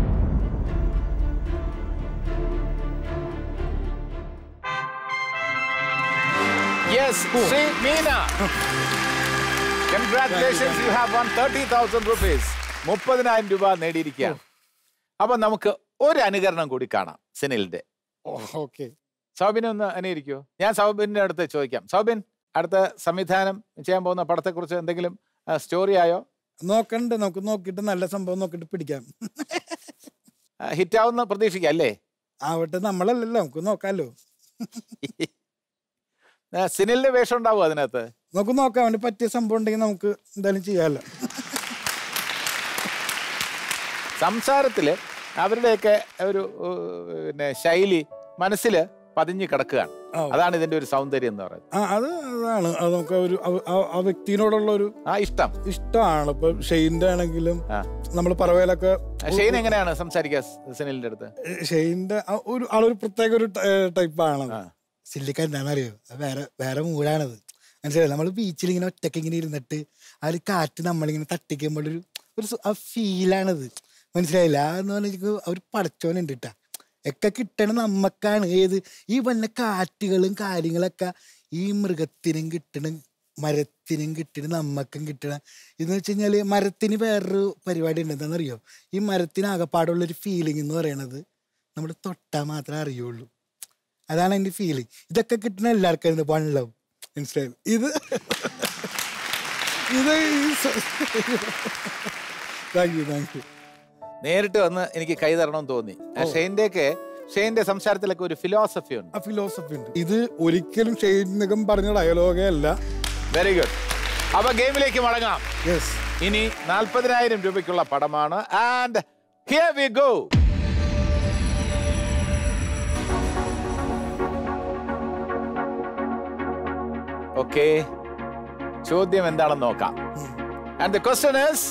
yes Sri Meena congratulations you have won thirty thousand rupees മുപ്പതിനായിരം രൂപ നേടിയിരിക്കുകയാണ് അപ്പൊ നമുക്ക് ഒരു അനുകരണം കൂടി കാണാം സിനിലിന്റെ ഓക്കെ സൗബിനെ ഒന്ന് അനുകരിക്കോ ഞാൻ സൗബിന്റെ അടുത്ത് ചോദിക്കാം സൗബിൻ അടുത്ത സംവിധാനം ചെയ്യാൻ പോകുന്ന പടത്തെക്കുറിച്ച് എന്തെങ്കിലും സ്റ്റോറി ആയോ നോക്കണ്ട് നമുക്ക് നോക്കിയിട്ട് നല്ല സംഭവം നോക്കിയിട്ട് പിടിക്കാം ഹിറ്റാവുന്ന പ്രതീക്ഷിക്കാം അല്ലേ ആവട്ടെ നമ്മളല്ലല്ലോ നമുക്ക് നോക്കാലോ ആ, സിനിലിന്റെ വേഷം ഉണ്ടാവും അതിനകത്ത് നമുക്ക് നോക്കാം അവന് പറ്റിയ സംഭവം ഉണ്ടെങ്കിൽ നമുക്ക് എന്തായാലും ചെയ്യാമല്ലോ സംസാരത്തില് അവരുടെയൊക്കെ ഒരു ഏഹ്, പിന്നെ ശൈലി മനസ്സിൽ പതിഞ്ഞു കിടക്കുകയാണ് ആ. അതാണ് ഇതിന്റെ ഒരു സൗന്ദര്യം എന്ന് പറയുന്നത് ആ അത് അതാണ് അത് നമുക്ക് ഒരു ആ- ആ- ആ വ്യക്തിനോടുള്ള ഒരു ആ ഇഷ്ടം ഇഷ്ടമാണ് ഇപ്പൊ ഷെയിന്റെ ആണെങ്കിലും ആ. നമ്മൾ പറവേലൊക്കെ ഷെയ്ൻ എങ്ങനെയാണ് സംസാരിക്കുക സിനിലിന്റെ അടുത്ത് ഷെയിന്റെ ആ ഒരു ആളൊരു പ്രത്യേക ഒരു ടൈപ്പാണ് ആ. സില്ലിക്ക എന്താണെന്നറിയോ അത് വേറെ വേറെ മൂടാണത് മനസ്സിലായി നമ്മൾ ബീച്ചിൽ ഇങ്ങനെ ഒറ്റയ്ക്ക് ഇങ്ങനെ ഇരുന്നിട്ട് ആ ഒരു കാറ്റ് നമ്മളിങ്ങനെ തട്ടിക്കുമ്പോൾ ഒരു ഒരു സു- ആ ഫീലാണത് മനസ്സിലായില്ല എന്ന് പറഞ്ഞാൽ അവർ പടച്ചോനുണ്ട് കേട്ടാ ഒക്കെ കിട്ടണ നമ്മക്കാണ് ഏത് ഈ വന്ന കാറ്റുകളും കാര്യങ്ങളൊക്കെ ഈ മൃഗത്തിനും കിട്ടണം മരത്തിനും കിട്ടണം നമ്മക്കും കിട്ടണം എന്ന് വെച്ച് കഴിഞ്ഞാൽ മരത്തിന് വേറൊരു പരിപാടി ഉണ്ട് എന്താണെന്നറിയോ ഈ മരത്തിന് ആകപ്പാടുള്ള ഒരു ഫീലിംഗ് എന്ന് പറയണത് നമ്മൾ തൊട്ടാൽ മാത്രമേ അറിയുള്ളൂ അതാണ് എൻ്റെ ഫീലിംഗ് ഇതൊക്കെ കിട്ടുന്ന എല്ലാവർക്കും ഉണ്ട് വൺ ലവ് മനസ്സിലായത് ഇത് ഇത് താങ്ക് യു താങ്ക് യു നേരിട്ട് വന്ന് എനിക്ക് കൈ തരണമെന്ന് തോന്നി ഷെയിന്റെയൊക്കെ ഷെയിന്റെ സംസാരത്തിലൊക്കെ ഒരു ഫിലോസഫി ഉണ്ട് ആ ഫിലോസഫി ഉണ്ട് ഇത് ഒരിക്കലും ഷെയ്നികം പറഞ്ഞ ഡയലോഗേ അല്ല വെരി ഗുഡ് അപ്പൊ ഗെയിമിലേക്ക് മടങ്ങാം യെസ് ഇനി നാൽപ്പതിനായിരം രൂപയ്ക്കുള്ള പടമാണ് and here we go okay ചോദ്യം എന്താണെന്ന് നോക്കാം ആൻഡ് ദ ക്വസ്റ്റ്യൻ ഇസ്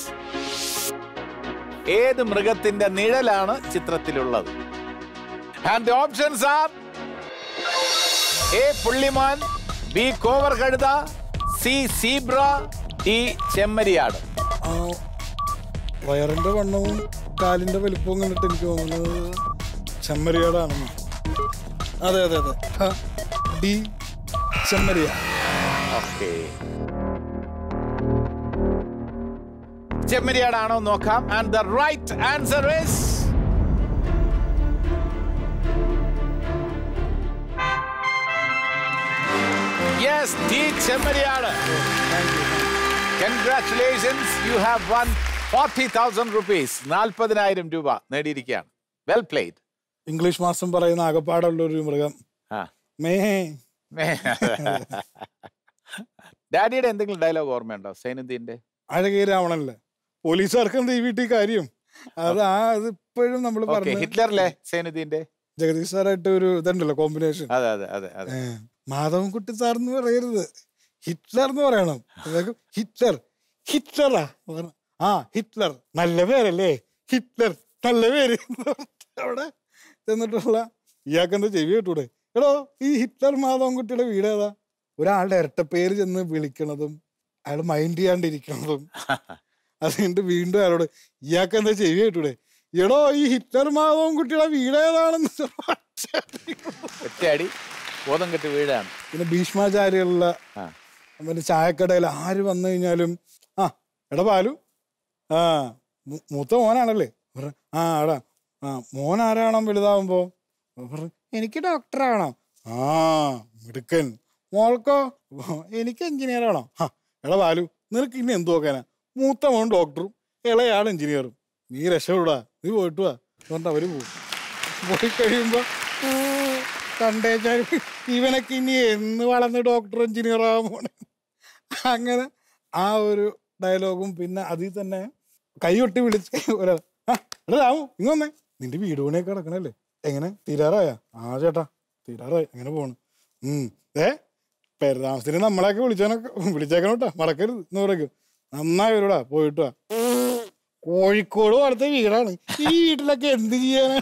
ഏത് മൃഗത്തിന്റെ നിഴലാണ് ചിത്രത്തിലുള്ളത് and the options are A പുള്ളിമാൻ ബി കോവർ കഴുത സി സീബ്ര ഡി ചെമ്മരിയാട് ആ വയറിന്റെ വണ്ണവും കാലിന്റെ വലിപ്പവും കണ്ടിട്ട് എനിക്ക് തോന്നുന്നത് ചെമ്മരിയാടാണെന്ന് അതെ അതെ അതെ ആ, ഡി ചെമ്മരിയ ഓക്കെ ചെമ്മരിയാടാണോ നോക്കാം and the right answer is yes D ചെമ്മരിയാട് congratulations you have won forty thousand rupees നാൽപ്പതിനായിരം രൂപ നേടിയിരിക്കുകയാണ് വെൽ പ്ലേഡ് ഇംഗ്ലീഷ് മാസം പറയുന്ന ആകപ്പാടുള്ള ഒരു മൃഗം ആ മേ ഡാഡിയുടെ എന്തെങ്കിലും ഡയലോഗ് ഓർമ്മയുണ്ടോ സൈനുദ്ദീന്റെ അഴകേ രാവണല്ലേ പോലീസുകാർക്ക് എന്താ ഈ വീട്ടിൽ കാര്യം അത് ആ അത് ഇപ്പോഴും നമ്മൾ ഓക്കെ പറഞ്ഞു ഹിറ്റ്ലറിലെ സൈനുദ്ദീന്റെ ജഗദീഷ് സാറായിട്ട് ഒരു ഇതുണ്ടല്ലോ കോമ്പിനേഷൻ അതെ അതെ അതെ അതെ മാധവൻകുട്ടി സാർ എന്ന് പറയരുത് ഹിറ്റ്ലർ എന്ന് പറയണം അതൊക്കെ ഹിറ്റ്ലർ ഹിറ്റ്ലറാ പറ- ആ ഹിറ്റ്ലർ നല്ല പേരല്ലേ ഹിറ്റ്ലർ നല്ല പേര് അവിടെ ചെന്നിട്ടുള്ള ഇയാൾക്കെന്താ ചെവി കേട്ടൂടെ എടോ ഈ ഹിറ്റ്ലർ മാധവൻകുട്ടിയുടെ വീട് ഏതാ ഒരാളുടെ ഇരട്ടപ്പേര് ചെന്ന് വിളിക്കണതും അയാൾ മൈൻഡ് ചെയ്യാണ്ടിരിക്കണതും അതുകൊണ്ട് വീണ്ടും അയാളോട് ഇയാൾക്ക് എന്താ ചെവി കേട്ടൂടെ എടോ ഈ ഹിറ്റ്ലർ മാധവൻകുട്ടിയുടെ വീട് ഏതാണെന്ന് ഒറ്റയടി ബോധം കെട്ട് വീഴാണ് പിന്നെ ഭീഷ്മാചാര്യയുള്ള ആ. പിന്നെ ചായക്കടയിൽ ആര് വന്നു കഴിഞ്ഞാലും ആ എടാ പാലു ആ മൂ- മൂത്ത മോനാണല്ലേ പറ- ആ എടാ ആ മോൻ ആരാണോ വലുതാവുമ്പോ പറഞ്ഞു എനിക്ക് ഡോക്ടറാണോ ആ മിടുക്കൻ മോൾക്കോ എനിക്ക് എഞ്ചിനീയർ ആണോ ആ എടാ ബാലു നിനക്ക് ഇനി എന്ത് നോക്കാനാ മൂത്ത മോൻ ഡോക്ടറും ഇളയാൾ എഞ്ചിനീയറും നീ രക്ഷപ്പെടാ നീ പോയിട്ട് വാ അതുകൊണ്ട് അവര് പോകും പോയി കഴിയുമ്പോ "ആ, കണ്ടേച്ചാൽ ഇവനൊക്കെ ഇനി എന്ന് വളർന്ന് ഡോക്ടർ എഞ്ചിനീയർ ആവാൻ പോണെ അങ്ങനെ ആ ഒരു ഡയലോഗും പിന്നെ അതിൽ തന്നെ കൈയൊട്ടി വിളിച്ച് ഒരാൾ ആ എടാ രാമു ഇങ്ങൊന്നേ നിന്റെ വീട് പണിയൊക്കെ കിടക്കണല്ലേ എങ്ങനെ തീരാറായ ആ ചേട്ടാ തീരാറായി അങ്ങനെ പോണു ഉം ഏ പേരതാമസത്തിന് നമ്മളെയൊക്കെ വിളിച്ചാനൊക്കെ വിളിച്ചേക്കണം കേട്ടോ മറക്കരുത് എന്ന് പറയും നന്നായി വരൂടാ പോയിട്ട് വാ കോഴിക്കോട് പോലത്തെ വീടാണ് ഈ വീട്ടിലൊക്കെ എന്ത് ചെയ്യാനാണ്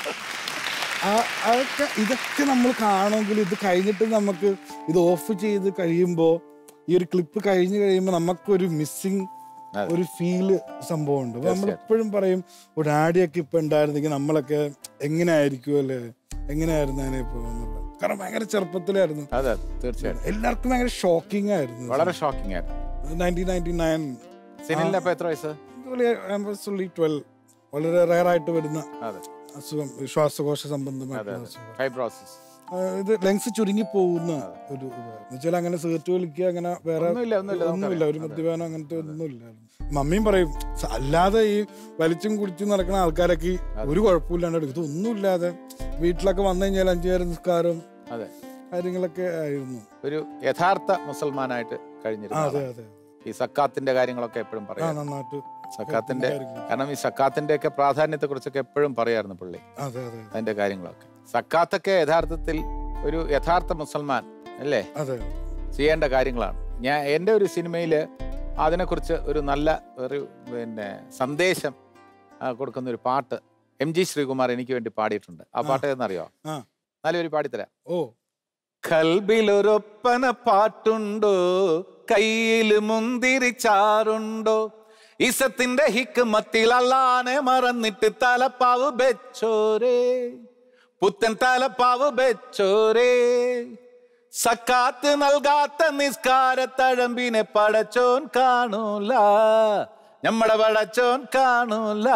ആ- അതൊക്കെ ഇതൊക്കെ നമ്മൾ കാണുമെങ്കിൽ ഇത് കഴിഞ്ഞിട്ട് നമുക്ക് ഇത് ഓഫ് ചെയ്ത് കഴിയുമ്പോൾ ഈ ഒരു ക്ലിപ്പ് കഴിഞ്ഞ് കഴിയുമ്പോൾ നമുക്കൊരു മിസ്സിങ് അതെ. ഒരു ഫീല് സംഭവമുണ്ട് അപ്പൊ നമ്മൾ എപ്പോഴും പറയും ഒരു ആടിയൊക്കെ ഇപ്പൊ ഉണ്ടായിരുന്നെങ്കിൽ നമ്മളൊക്കെ എങ്ങനെ ആയിരിക്കും അല്ലേ എങ്ങനെയായിരുന്നു ഇപ്പൊ എന്നുള്ളത് കാരണം ഭയങ്കര ചെറുപ്പത്തിലായിരുന്നു അതെ തീർച്ചയായിട്ടും എല്ലാവർക്കും ഭയങ്കര ഷോക്കിംഗ് ആയിരുന്നു വളരെ ഷോക്കിംഗ് ആയിരുന്നു നയൻറ്റീൻ നയൻറ്റി നയൻ സിനിലിന് അപ്പൊ എത്ര വയസ്സ് ട്വൽവ് വളരെ റയർ ആയിട്ട് വരുന്ന അതെ അസുഖം ശ്വാസകോശ സംബന്ധമായിട്ടുള്ള അസുഖം ഫൈബ്രോസിസ് ആ, ഇത് ലങ്സ് ചുരുങ്ങി പോകുന്ന ഒരു വെച്ചാൽ അങ്ങനെ സിഗരറ്റ് വലിക്കുക അങ്ങനെ വേറെ ഒന്നുമില്ല, ഒന്നുമില്ല, ഒന്നുമില്ല ഒരു മദ്യപാനം അങ്ങനത്തെ ഒന്നുമില്ല മമ്മിയും പറയും "സ- അല്ലാതെ ഈ വലിച്ചും കുടിച്ചും നടക്കുന്ന ആൾക്കാരൊക്കെ ഈ ഒരു കുഴപ്പമില്ലാണ്ട് എടുക്കും ഇതൊന്നുമില്ലാതെ വീട്ടിലൊക്കെ വന്നു കഴിഞ്ഞാൽ അഞ്ചു നേരം നിസ്കാരം അതെ കാര്യങ്ങളൊക്കെ ആയിരുന്നു ഒരു യഥാർത്ഥ മുസൽമാനായിട്ട് ആ, കഴിഞ്ഞിരുന്നു അതെ അതെ ഈ സക്കാത്തിന്റെ കാര്യങ്ങളൊക്കെ എപ്പോഴും ആ പറയാം നന്നായിട്ട് സക്കാത്തിന്റെ കാര്യങ്ങൾ. കാരണം ഈ സക്കാത്തിന്റെ ഒക്കെ പ്രാധാന്യത്തെ കുറിച്ചൊക്കെ എപ്പോഴും പറയായിരുന്നു പുള്ളി അതെ അതെ അതിന്റെ കാര്യങ്ങളൊക്കെ സക്കാത്തൊക്കെ യഥാർത്ഥത്തിൽ ഒരു യഥാർത്ഥ മുസൽമാൻ അല്ലേ അതെ ചെയ്യേണ്ട കാര്യങ്ങളാണ് ഞാൻ എൻ്റെ ഒരു സിനിമയിൽ അതിനെക്കുറിച്ച് ഒരു നല്ല ഒരു പിന്നെ സന്ദേശം ആ, കൊടുക്കുന്ന ഒരു പാട്ട് എം ജി ശ്രീകുമാർ എനിക്ക് വേണ്ടി പാടിയിട്ടുണ്ട് ആ പാട്ട് എന്നറിയോ ആ നല്ലൊരു പാടിത്തരാം ഓ കൽബിലൊരൊപ്പന പാട്ടുണ്ടോ കയ്യിൽ മുന്തിരി ചാറുണ്ടോ ഇസത്തിന്റെ ഹിക്ക് അല്ലാനെ മറന്നിട്ട് തലപ്പാവ് വെച്ചോരേ പുത്തൻ തലപ്പാവ് വെച്ചോരേ സക്കാത്ത് നൽകാത്ത നിസ്കാര തഴമ്പിനെ പടച്ചോൻ കാണൂല നമ്മടെ പടച്ചോൻ കാണൂല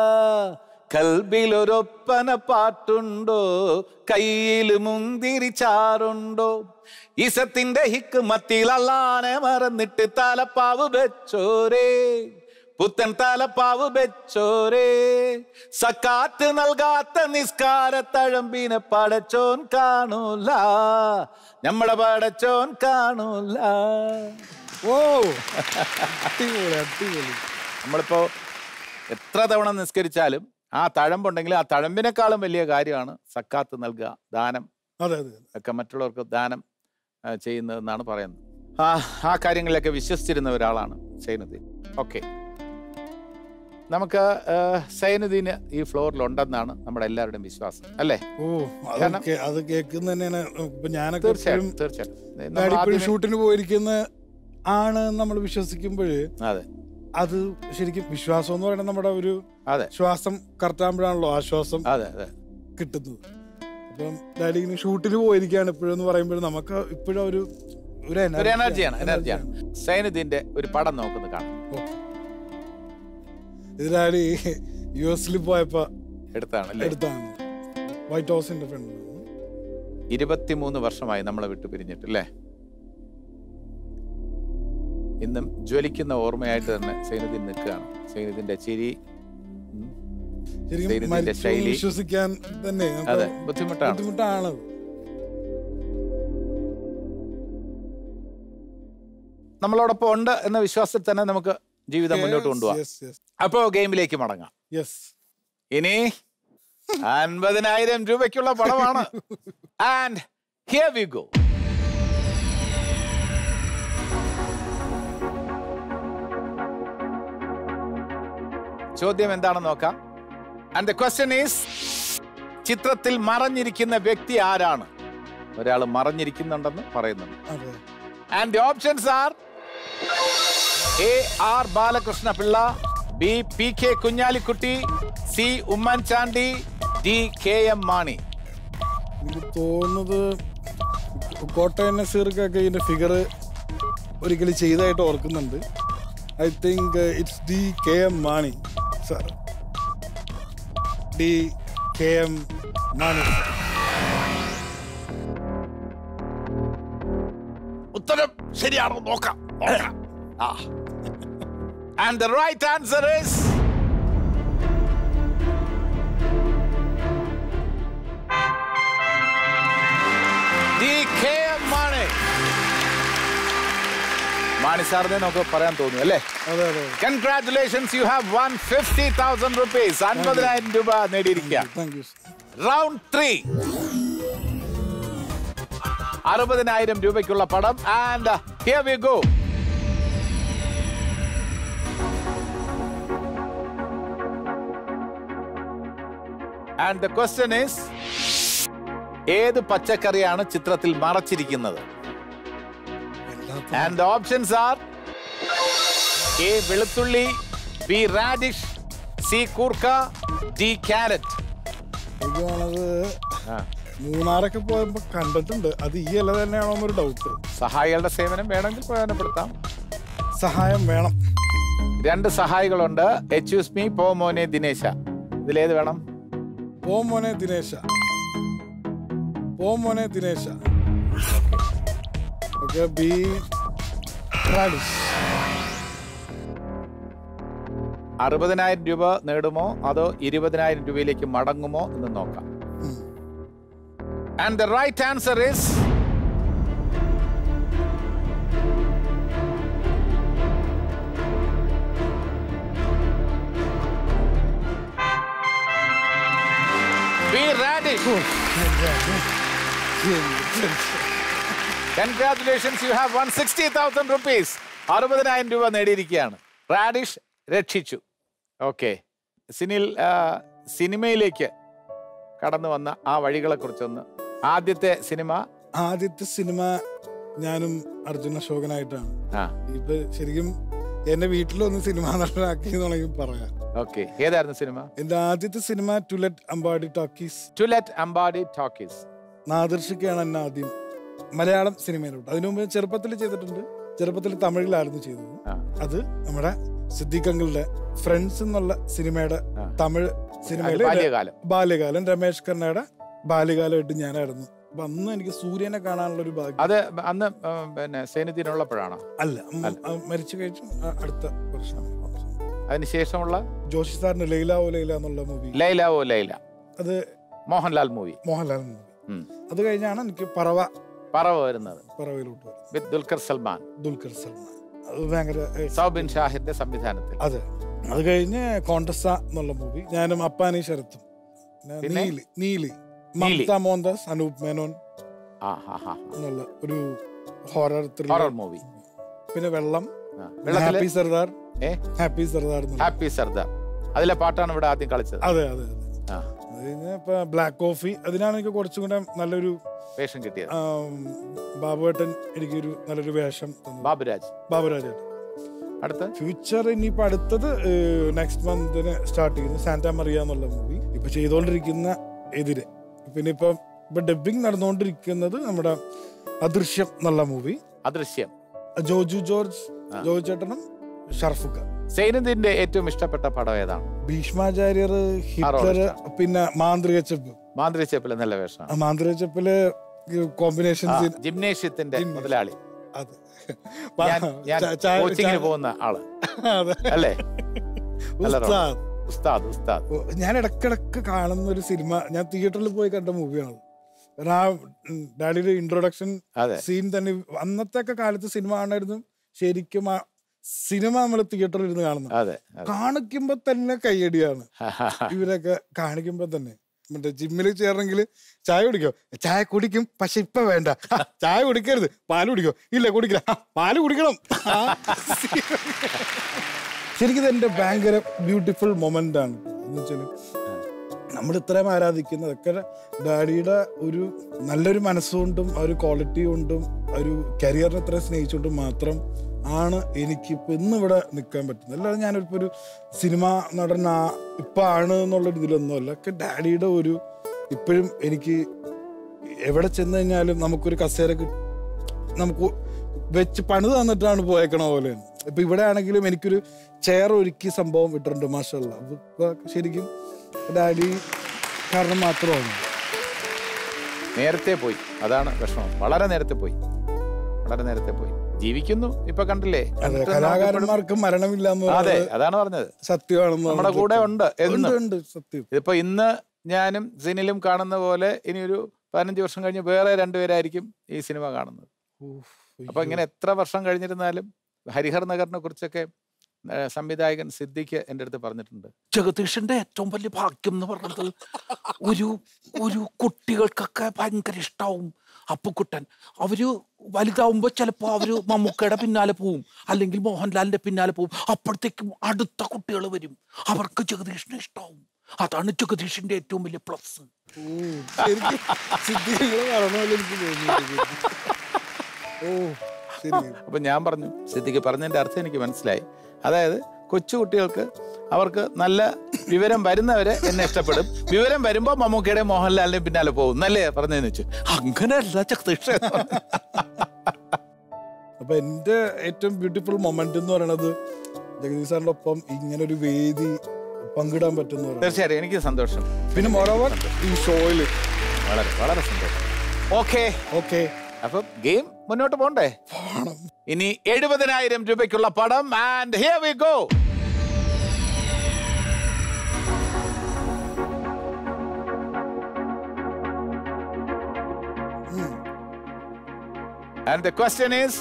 കൽബിലൊരൊപ്പന പാട്ടുണ്ടോ കയ്യിൽ മുന്തിരി ചാറുണ്ടോ ഇസത്തിന്റെ ഹിക്ക് അല്ലാനെ മറന്നിട്ട് തലപ്പാവ് വെച്ചോരേ പുത്തൻ തലപ്പാവ് വെച്ചോരേ സക്കാത്ത് നൽകാത്ത നിസ്കാര തഴമ്പിനെ പടച്ചോൻ കാണൂല നമ്മളെ പടച്ചോൻ കാണൂല ഓ അടിപൊളി അടിപൊളി നമ്മളിപ്പോ എത്ര തവണ നിസ്കരിച്ചാലും ആ തഴമ്പുണ്ടെങ്കിൽ ആ തഴമ്പിനേക്കാളും വലിയ കാര്യമാണ് സക്കാത്ത് നൽകുക ദാനം അതെ അതെ ഒക്കെ മറ്റുള്ളവർക്ക് ദാനം ആ, ചെയ്യുന്നതെന്നാണ് പറയുന്നത് ആ ആ കാര്യങ്ങളിലൊക്കെ വിശ്വസിച്ചിരുന്ന ഒരാളാണ് സൈനുദ്ദീൻ ഓക്കെ നമുക്ക് ആ, സൈനുദ്ദീന് ഈ ഫ്ലോറിൽ ഉണ്ടെന്നാണ് നമ്മുടെ എല്ലാവരുടെയും വിശ്വാസം അല്ലേ ഓ കാരണം- അതൊക്കെ അത് കേൾക്കുന്ന തന്നെയാണ് ഇപ്പൊ ഞാനൊക്കെ തീർച്ചയായും എപ്പോഴും തീർച്ചയായും നമ്മൾ ഡാഡി ഇപ്പോഴും ആദ്യമേ- ഷൂട്ടിന് പോയിരിക്കുന്ന ആണ് നമ്മൾ വിശ്വസിക്കുമ്പോൾ അതെ അത് ശരിക്കും വിശ്വാസം എന്ന് പറയുന്നത് നമ്മുടെ ഒരു അതെ ശ്വാസം കറക്റ്റാകുമ്പോഴാണല്ലോ ആശ്വാസം അതെ അതെ കിട്ടുന്നത് അപ്പം ഡാഡി ഇങ്ങനെ ഷൂട്ടിന് പോയിരിക്കുകയാണ് ഇപ്പോഴും എന്ന് പറയുമ്പോൾ നമുക്ക് ഇപ്പോഴും ഒരു ഒരു ഒരു energy എനർജിയാണ് ആണ്. എനർജിയാണ് സൈനുദ്ദീന്റെ ഒരു പടം നോക്കുന്നു കാണാം ഓക്കേ. ഇത് ഡാഡി യു എസിൽ പോയപ്പോ എടുത്താണ് അല്ലേ എടുത്താണ് വൈറ്റ് ഹൗസിന്റെ ഫ്രണ്ട് ഇരുപത്തിമൂന്ന് വർഷമായി നമ്മളെ വിട്ടു പിരിഞ്ഞിട്ട് അല്ലേ ഇന്നും ജ്വലിക്കുന്ന ഓർമ്മയായിട്ട് തന്നെ സൈനുദ്ദീൻ നിൽക്കുകയാണ് സൈനുദ്ദീന്റെ ചിരി ഉം, ശരിക്കും സൈനുദ്ദീന്റെ മരിച്ചു എന്ന് ശൈലി. വിശ്വസിക്കാൻ തന്നെ നമുക്ക് അതെ ബുദ്ധിമുട്ടാണ് ബുദ്ധിമുട്ടാണത് നമ്മളോടൊപ്പം ഉണ്ട് എന്ന വിശ്വാസത്തിൽ തന്നെ നമുക്ക് ജീവിതം മുന്നോട്ട് കൊണ്ടുപോകാം അപ്പോ ഗെയിമിലേക്ക് മടങ്ങാം യെസ് ഇനി അൻപതിനായിരം രൂപയ്ക്കുള്ള പടമാണ് ആൻഡ് ഹിയർ വി ഗോ ചോദ്യം എന്താണെന്ന് നോക്കാം ആൻഡ് ദ ക്വസ്റ്റ്യൻ ഈസ് ചിത്രത്തിൽ മറഞ്ഞിരിക്കുന്ന വ്യക്തി ആരാണ് ഒരാൾ മറഞ്ഞിരിക്കുന്നുണ്ടെന്ന് പറയുന്നുണ്ട് അതെ and the options are A R Balakrishna Pillai B P K Kunhalikutty C Oommen Chandy D K M Mani എനിക്ക് തോന്നുന്നത് കോട്ടയം നസീർക്കൊക്കെ ഇതിന്റെ ഫിഗർ ഒരിക്കലും ചെയ്തതായിട്ട് ഓർക്കുന്നുണ്ട് I think it's D K M Mani sir D K M Mani ഉത്തരം ശരിയാണോ നോക്കാം and the right answer is D K M Mani Mani സാറിനെ നമുക്ക് പറയാൻ തോന്നുന്നു അല്ലേ അതെ അതെ congratulations you have one fifty thousand rupees അൻപതിനായിരം രൂപ നേടിയിരിക്കുക താങ്ക് യു റൗണ്ട് ത്രീ അറുപതിനായിരം രൂപയ്ക്കുള്ള പടം and here we go and the question is ഏത് പച്ചക്കറിയാണ് ചിത്രത്തിൽ മറച്ചിരിക്കുന്നത് എല്ലാത്തും and the options are A വെളുത്തുള്ളി ബി റാഡിഷ് സി കൂർക്ക ഡി ക്യാരറ്റ് എനിക്ക് തോന്നുന്നത് മൂന്നാറൊക്കെ പോയപ്പോ കണ്ടിട്ടുണ്ട് അത് ഈ ഇല തന്നെയാണോ എന്നൊരു ഡൗട്ട് സഹായികളുടെ സേവനം വേണമെങ്കിൽ പ്രയോജനപ്പെടുത്താം സഹായം വേണം രണ്ട് സഹായികളുണ്ട് എച്ച് മീ പോ മോനെ ദിനേശ ഇതിലേത് വേണം പോ മോനെ ദിനേശ പോ മോനെ ദിനേശ ഓക്കെ ബി റാഡിഷ് അറുപതിനായിരം രൂപ നേടുമോ അതോ ഇരുപതിനായിരം രൂപയിലേക്ക് മടങ്ങുമോ എന്ന് നോക്കാം and the right answer is B radish congratulations you have won sixty thousand rupees അറുപതിനായിരം രൂപ നേടിയിരിക്കുകയാണ് റാഡിഷ് രക്ഷിച്ചു ഓക്കെ സിനിൽ ആ, സിനിമയിലേക്ക് കടന്നു വന്ന ആ വഴികളെ കുറിച്ചൊന്ന് ആദ്യത്തെ സിനിമ ആദ്യത്തെ സിനിമ ഞാനും അർജുന അശോകനായിട്ടാണ് ആ ഇപ്പൊ ശരിക്കും എന്റെ വീട്ടിലൊന്ന് സിനിമ നടനാക്കി എന്നുണ്ടെങ്കിൽ പറയാം ഓക്കെ ഏതായിരുന്നു സിനിമ എന്റെ ആദ്യത്തെ സിനിമ to let Ambadi talkies to let Ambadi talkies നാദർഷിക്കാണ് എന്നെ ആദ്യം മലയാളം സിനിമയിലോട്ട് അതിനു മുമ്പ് ചെറുപ്പത്തിൽ ചെയ്തിട്ടുണ്ട് ചെറുപ്പത്തിൽ തമിഴിലായിരുന്നു ചെയ്തത് ആ. അത് നമ്മുടെ സിദ്ദിഖങ്ങളുടെ ഫ്രണ്ട്സ് എന്നുള്ള സിനിമയുടെ ആ. തമിഴ് അത് സിനിമയില് ബാല്യകാലം ബാല്യകാലം രമേശ് കർണയുടെ ബാല്യകാലമായിട്ട് ഞാനായിരുന്നു അപ്പൊ അന്ന് എനിക്ക് സൂര്യനെ കാണാനുള്ള ഒരു ഭാഗ്യം അത് അന്ന് ആ, പിന്നെ സൈന്യത്തിനുള്ളപ്പോഴാണോ അല്ല ഉം, ആ, മരിച്ചു കഴിച്ചു ആ, അടുത്ത വർഷം അതിനുശേഷമുള്ള ജോഷി സാറിന്റെ ലൈല ഓ ലൈല എന്നുള്ള മൂവി ലൈല ഓ ലൈല അത് മോഹൻലാൽ മൂവി മോഹൻലാൽ മൂവി ഉം. അത് കഴിഞ്ഞാണ് എനിക്ക് പറവ പറവ വരുന്നത് പറവയിലോട്ട് വരുന്നത് വിത്ത് ദുൽഖർ സൽമാൻ ദുൽഖർ സൽമാൻ അത് ഭയങ്കര ഏ, സൗബിൻ ഷാഹിന്റെ സംവിധാനത്തിൽ അതെ അത് കഴിഞ്ഞ് കോണ്ടസ എന്നുള്ള മൂവി ഞാനും അപ്പാനി ശരത്തും പിന്നെ പിന്നെ? നീലി നീലി നീലി. മമത മോഹൻദാസ് അനൂപ് മേനോൻ ആ ഹാ ഹാ എന്നുള്ള ഒരു ഹൊറർ ഹൊറർ മൂവി പിന്നെ വെള്ളം വെള്ളത്തില് ഹാപ്പി സർദാർ ഏ ഹാപ്പി സർദാർ എന്നുള്ള ഹാപ്പി സർദാർ അതിലെ പാട്ടാണ് ഇവിടെ ആദ്യം കളിച്ചത് അതെ അതെ അതെ ആ അത് കഴിഞ്ഞ് ഇപ്പൊ ബ്ലാക്ക് കോഫി അതിനാണ് എനിക്ക് കുറച്ചും കൂടെ നല്ലൊരു വേഷം കിട്ടിയത് ആം, ബാബുവേട്ടൻ എനിക്കൊരു നല്ലൊരു വേഷം തന്നു ബാബുരാജ് ബാബുരാജേട്ടൻ അടുത്ത് ഫ്യൂച്ചർ ഇനിയിപ്പോ അടുത്തത് നെക്സ്റ്റ് മന്തിന് സ്റ്റാർട്ട് ചെയ്യുന്നു സാന്റാ മറിയ എന്നുള്ള മൂവി ഇപ്പൊ ചെയ്തുകൊണ്ടിരിക്കുന്ന എതിരെ പിന്നെ ഇപ്പൊ ഇപ്പൊ ഡബിങ് നടന്നുകൊണ്ടിരിക്കുന്നത് നമ്മുടെ അദൃശ്യം എന്നുള്ള മൂവി അദൃശ്യം ജോജു ജോർജ് ആ. ജോജു ചേട്ടനും ഷർഫുക്ക സൈനദിന്റെ ഏറ്റവും ഇഷ്ടപ്പെട്ട പടം ഏതാണ് ഭീഷ്മാചാര്യർ ഹിറ്റ്ലർ ഇഷ്ടം. പിന്നെ മാന്ത്രിക ചെപ്പ് മാന്ത്രി ചേപ്പിലെ നല്ല വേഷമാണ് ആ മാന്ത്രിക ചെപ്പില് കോമ്പിനേഷൻ ആ, ജിംനേഷ്യത്തിന്റെ ജിംനേഷ്യം. മുതലാളി അതെ ഞാൻ ഞാൻ ചാ- ചായ- കോച്ചിങ്ങിന് ചായ- പോകുന്ന ആള് അതെ അല്ലേ നല്ല റോൾ. ഉസ്താദ്. ഉസ്താദ് ഉസ്താദ് ഓ, ഞാൻ ഇടക്കിടക്ക് കാണുന്ന ഒരു സിനിമ ഞാൻ തിയേറ്ററിൽ പോയി കണ്ട മൂവിയാണ് കാരണം ആ ഉം, ഡാഡിയുടെ ഇൻട്രൊഡക്ഷൻ അതെ സീൻ തന്നെ അന്നത്തെ ഒക്കെ കാലത്ത് സിനിമ കാണായിരുന്നു ശരിക്കും ആ സിനിമ നമ്മൾ തിയേറ്ററിൽ ഇരുന്ന് കാണുന്നത് അതെ അതെ. കാണിക്കുമ്പോ തന്നെ കയ്യടിയാണ് ഇവരൊക്കെ കാണിക്കുമ്പോ തന്നെ മറ്റേ ജിമ്മിൽ ചേർന്നെങ്കിൽ ചായ കുടിക്കോ ചായ കുടിക്കും പക്ഷെ ഇപ്പൊ വേണ്ട ആ, ചായ കുടിക്കരുത് പാല് കുടിക്കോ ഇല്ല കുടിക്കില്ല ആ, പാല് കുടിക്കണം ആ, ശരിക്കും ഇത് എന്റെ ഭയങ്കര ബ്യൂട്ടിഫുൾ മൊമെന്റ് ആണ് എന്ന് വെച്ചാല് നമ്മൾ ഇത്രയും ആരാധിക്കുന്നതൊക്കെ ഡാഡിയുടെ ഒരു നല്ലൊരു മനസ്സുകൊണ്ടും ആ ഒരു ക്വാളിറ്റി കൊണ്ടും ആ ഒരു കരിയറിനെ ഇത്രയും സ്നേഹിച്ചുകൊണ്ടും മാത്രം ആണ് എനിക്കിപ്പോൾ ഇന്ന് ഇവിടെ നിൽക്കാൻ പറ്റുന്നത് അല്ലാതെ ഞാനിപ്പോൾ ഒരു സിനിമ നടൻ ആ ഇപ്പം ആണ് എന്നുള്ളൊരു ഇതിലൊന്നുമല്ല ഒക്കെ ഡാഡിയുടെ ഒരു ഇപ്പോഴും എനിക്ക് എവിടെ ചെന്ന് കഴിഞ്ഞാലും നമുക്കൊരു കസേര കിട്ടി നമുക്ക് വെച്ച് പണിത് തന്നിട്ടാണ് പോയേക്കണ പോലെയാണ് ഇപ്പൊ ഇവിടെ ആണെങ്കിലും എനിക്കൊരു ചെയർ ഒരുക്കി സംഭവം ഇട്ടിട്ടുണ്ട് മാഷല്ല ഇപ്പൊ ശരിക്കും ഡാഡി കാരണം മാത്രമാണ് നേരത്തെ പോയി അതാണ് വിഷമം വളരെ നേരത്തെ പോയി വളരെ നേരത്തെ പോയി ജീവിക്കുന്നു ഇപ്പൊ കണ്ടില്ലേ അതെ എന്നിട്ട് നമുക്കിപ്പോഴും- കലാകാരന്മാർക്ക് മരണമില്ല എന്ന് അതെ പറയുന്നത് അതാണ് പറഞ്ഞത് സത്യമാണെന്ന് നമ്മുടെ കൂടെ ഉണ്ട് ഉണ്ട് എന്നും ഉണ്ട് സത്യം ഇതിപ്പോ ഇന്ന് ഞാനും സിനിലും കാണുന്ന പോലെ ഇനി ഒരു പതിനഞ്ച് വർഷം കഴിഞ്ഞ് വേറെ രണ്ടുപേരായിരിക്കും ഈ സിനിമ കാണുന്നത് ഊഫ്, അപ്പൊ ഇങ്ങനെ എത്ര വർഷം കഴിഞ്ഞിരുന്നാലും ഹരിഹർ നഗറിനെ കുറിച്ചൊക്കെ ഏ, സംവിധായകൻ സിദ്ദിഖ് എൻ്റെ അടുത്ത് പറഞ്ഞിട്ടുണ്ട് ജഗദീഷിന്റെ ഏറ്റവും വലിയ ഭാഗ്യം എന്ന് പറയുന്നത് ഒരു ഒരു കുട്ടികൾക്കൊക്കെ ഭയങ്കര ഇഷ്ടാവും അപ്പുക്കുട്ടൻ അവര് വലുതാവുമ്പോ ചിലപ്പോ അവര് മമ്മൂക്കയുടെ പിന്നാലെ പോവും അല്ലെങ്കിൽ മോഹൻലാലിന്റെ പിന്നാലെ പോവും അപ്പോഴത്തേക്കും അടുത്ത കുട്ടികൾ വരും അവർക്ക് ജഗദീഷിനെ ഇഷ്ടാവും അതാണ് ജഗദീഷിന്റെ ഏറ്റവും വലിയ പ്ലസ് ഓ ശരിക്കും സിദ്ധികള് പറഞ്ഞ പോലെ എനിക്ക് തോന്നി ഓ ശരി അപ്പൊ ഞാൻ പറഞ്ഞു സിദ്ദിഖ് പറഞ്ഞതിന്റെ അർത്ഥം എനിക്ക് മനസ്സിലായി അതായത് കൊച്ചു കുട്ടികൾക്ക് അവർക്ക് നല്ല വിവരം വരുന്നവരെ എന്നെ ഇഷ്ടപ്പെടും വിവരം വരുമ്പോ മമ്മൂക്കയുടെ മോഹൻലാലിന്റെ പിന്നാലെ പോകും എന്നല്ലേ പറഞ്ഞതെന്ന് വെച്ചു അങ്ങനെയല്ല ജഗദീഷ് അപ്പൊ എന്റെ ഏറ്റവും ബ്യൂട്ടിഫുൾ മൊമെന്റ് എന്ന് പറയുന്നത് ജഗദീഷ് സാറിന്റെ ഒപ്പം ഇങ്ങനെ ഒരു വേദി പങ്കിടാൻ പറ്റുന്ന പറയുന്നത്. തീർച്ചയായിട്ടും എനിക്ക് സന്തോഷം പിന്നെ മോറോവർ ഈ ഷോയില് വളരെ വളരെ സന്തോഷം ഓക്കെ ഓക്കെ അപ്പം ഗെയിം മുന്നോട്ട് പോണ്ടേ ഇനി എഴുപതിനായിരം രൂപയ്ക്കുള്ള പടം and here we go and the question is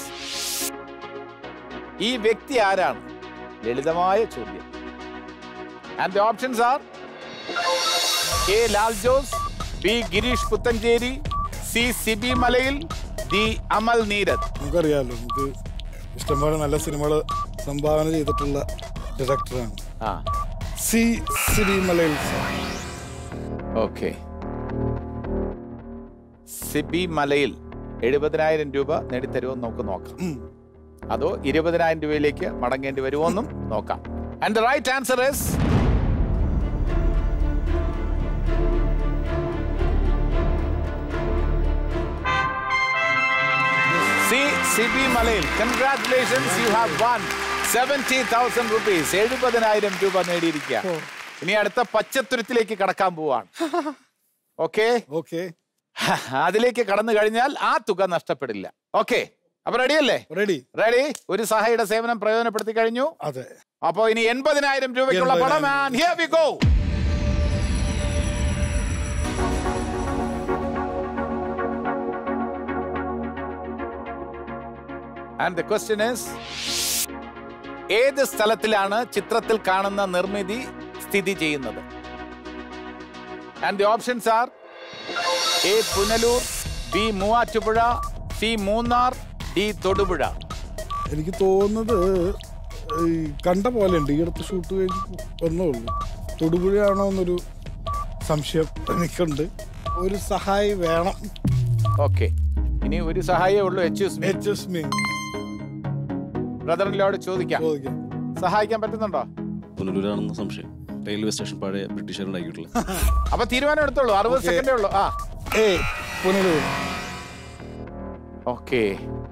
ഈ വ്യക്തി ആരാണ് ലളിതമായ ചോദ്യം and the options are A Lal Jose B Gireesh Puthenchery C Sibi Malayil D അമൽ നീരദ് നമുക്കറിയാലോ നമുക്ക് ഇഷ്ടംപോലെ നല്ല സിനിമകൾ സംഭാവന ചെയ്തിട്ടുള്ള ഡയറക്ടറാണ് ആ സി സിരിമലയിൽ സാർ. ഓക്കെ സിബി മലയിൽ എഴുപതിനായിരം രൂപ നേടിത്തരുമോ എന്ന് നമുക്ക് നോക്കാം ഉം. അതോ ഇരുപതിനായിരം രൂപയിലേക്ക് മടങ്ങേണ്ടി വരുമോ എന്നും നോക്കാം and the right answer is C Sibi Malayil congratulations you have won seventy thousand rupees എഴുപതിനായിരം രൂപ നേടിയിരിക്കുക ഇനി അടുത്ത പച്ചത്തുരുത്തിലേക്ക് കടക്കാൻ പോവാണ് ഓക്കെ ഓക്കെ അതിലേക്ക് കടന്നു കഴിഞ്ഞാൽ ആ തുക നഷ്ടപ്പെടില്ല ഓക്കെ അപ്പൊ റെഡിയല്ലേ റെഡി റെഡി ഒരു സഹായിയുടെ സേവനം പ്രയോജനപ്പെടുത്തി കഴിഞ്ഞു അതെ അപ്പോ ഇനി എൺപതിനായിരം രൂപയ്ക്കുള്ള പണം and here we go and the question is ഏത് സ്ഥലത്തിലാണ് ചിത്രത്തിൽ കാണുന്ന നിർമ്മിതി സ്ഥിതി ചെയ്യുന്നത് and the options are A Punalur B Muvattupuzha C Munnar D Thodupuzha എനിക്ക് തോന്നുന്നത് ഈ കണ്ട പോലെ ഉണ്ട് ഈ അടുത്ത് ഷൂട്ട് കഴിഞ്ഞ് വന്നേ ഉള്ളൂ തൊടുപുഴയാണോ എന്നൊരു സംശയം എനിക്കുണ്ട് ഒരു സഹായി വേണം ഓക്കെ ഇനി ഒരു സഹായമേ ഉള്ളൂ H S H S me ബ്രദറിനോട് ചോദിക്കാം ചോദിക്കാം സഹായിക്കാൻ പറ്റുന്നുണ്ടോ പുനലൂരാണെന്ന സംശയം റെയിൽവേ സ്റ്റേഷൻ പഴയ ബ്രിട്ടീഷുകാർ ഉണ്ടാക്കിയിട്ടുള്ള അപ്പൊ തീരുമാനം എടുത്തോളൂ അറുപത് Okay. സെക്കൻഡേ ഉള്ളൂ ആ ഏ പുനലൂർ ഓക്കെ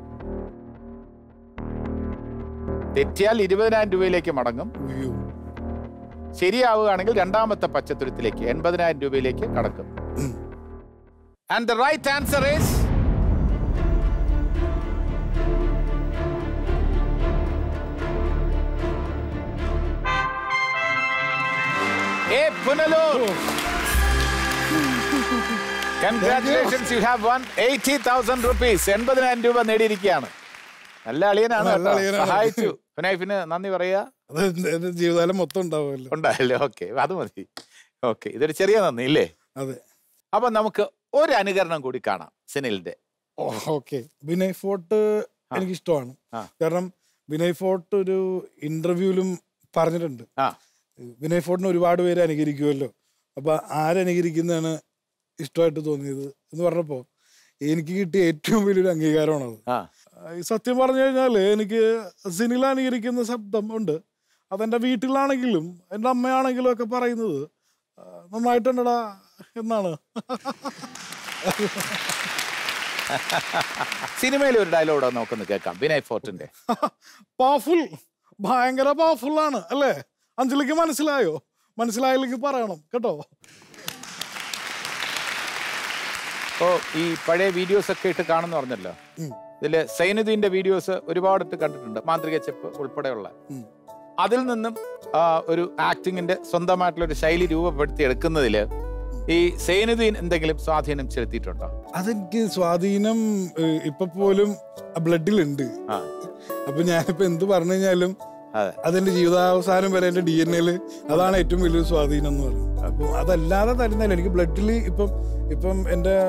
തെറ്റിയാൽ ഇരുപതിനായിരം രൂപയിലേക്ക് മടങ്ങും ഉയ്യോ. ശരിയാവുകയാണെങ്കിൽ രണ്ടാമത്തെ പച്ചത്തുരുത്തിലേക്ക് എൺപതിനായിരം രൂപയിലേക്ക് കടക്കും ഉം. And the right answer is A Punalur congratulations you have won eighty thousand rupees എൺപതിനായിരം രൂപ നേടിയിരിക്കുകയാണ് നല്ല അളിയനാണ് നല്ല കേട്ടോ. അളിയനാണ്. സഹായിച്ചു ഫിനൈഫിന് നന്ദി പറയാ അത് എന്റെ- എന്റെ ജീവിതകാലം മൊത്തം ഉണ്ടാവുമല്ലോ ഉണ്ടായല്ലേ ഓക്കെ അത് മതി ഓക്കെ ഇതൊരു ചെറിയ നന്ദി ഇല്ലേ അതെ അപ്പൊ നമുക്ക് ഒരു അനുകരണം കൂടി കാണാം സിനിലിന്റെ ഓക്കെ വിനയ് ഫോർട്ട് എനിക്ക് ഇഷ്ടമാണ് ആ. കാരണം വിനയ് ഫോർട്ട് ഒരു ഇന്റർവ്യൂവിലും പറഞ്ഞിട്ടുണ്ട് ആ വിനയ് ഫോർട്ടിനെ ഒരുപാട് പേര് അനുകരിക്കുമല്ലോ അപ്പൊ ആരനുകരിക്കുന്നതാണ് ഇഷ്ടമായിട്ട് തോന്നിയത് എന്ന് പറഞ്ഞപ്പോ എനിക്ക് കിട്ടിയ ഏറ്റവും വലിയൊരു അംഗീകാരമാണത് ആ ആ, ഈ സത്യം പറഞ്ഞു കഴിഞ്ഞാൽ എനിക്ക് സിനില അനുകരിക്കുന്ന ശബ്ദം ഉണ്ട് അതെൻ്റെ വീട്ടിലാണെങ്കിലും എൻ്റെ അമ്മയാണെങ്കിലും ഒക്കെ പറയുന്നത് ആ, നന്നായിട്ടുണ്ടടാ എന്നാണ് സിനിമയിൽ ഒരു ഡയലോഗ് നോക്കൊന്ന് കേൾക്കാം വിനയ് ഫോർട്ടിന്റെ പവർഫുൾ ഭയങ്കര പവർഫുൾ ആണ് അല്ലേ അഞ്ജലിക്ക് മനസ്സിലായോ മനസ്സിലായില്ലെങ്കിൽ പറയണം കേട്ടോ ഓ ഈ പഴയ വീഡിയോസ് ഒക്കെ ഇട്ട് കാണുന്ന പറഞ്ഞല്ലോ ഉം. ഇതില് സൈനുദ്ദീന്റെ വീഡിയോസ് ഒരുപാട് ഇട്ട് കണ്ടിട്ടുണ്ട് മാന്ത്രിക ചെപ്പ് ഉൾപ്പെടെയുള്ള ഉം. അതിൽ നിന്നും ആ, ഒരു ആക്ടിങ്ങിന്റെ സ്വന്തമായിട്ടുള്ള ഒരു ശൈലി രൂപപ്പെടുത്തി എടുക്കുന്നതില് ഈ സൈനുദ്ദീൻ എന്തെങ്കിലും സ്വാധീനം ചെലുത്തിയിട്ടുണ്ടോ അതെനിക്ക് സ്വാധീനം ഏഹ്, ഇപ്പൊ പോലും ബ്ലഡിലുണ്ട് ആ അപ്പൊ ഞാനിപ്പോ എന്ത് പറഞ്ഞു കഴിഞ്ഞാലും അതെ അതെന്റെ ജീവിതാവസാനം വരെ എന്റെ ഡി എൻ എല് അതാണ് ഏറ്റവും വലിയൊരു സ്വാധീനം എന്ന് പറയുന്നത് അപ്പൊ അതല്ലാതെ തരുന്നില്ല എനിക്ക് ബ്ലഡിൽ ഇപ്പം ഇപ്പം എന്റെ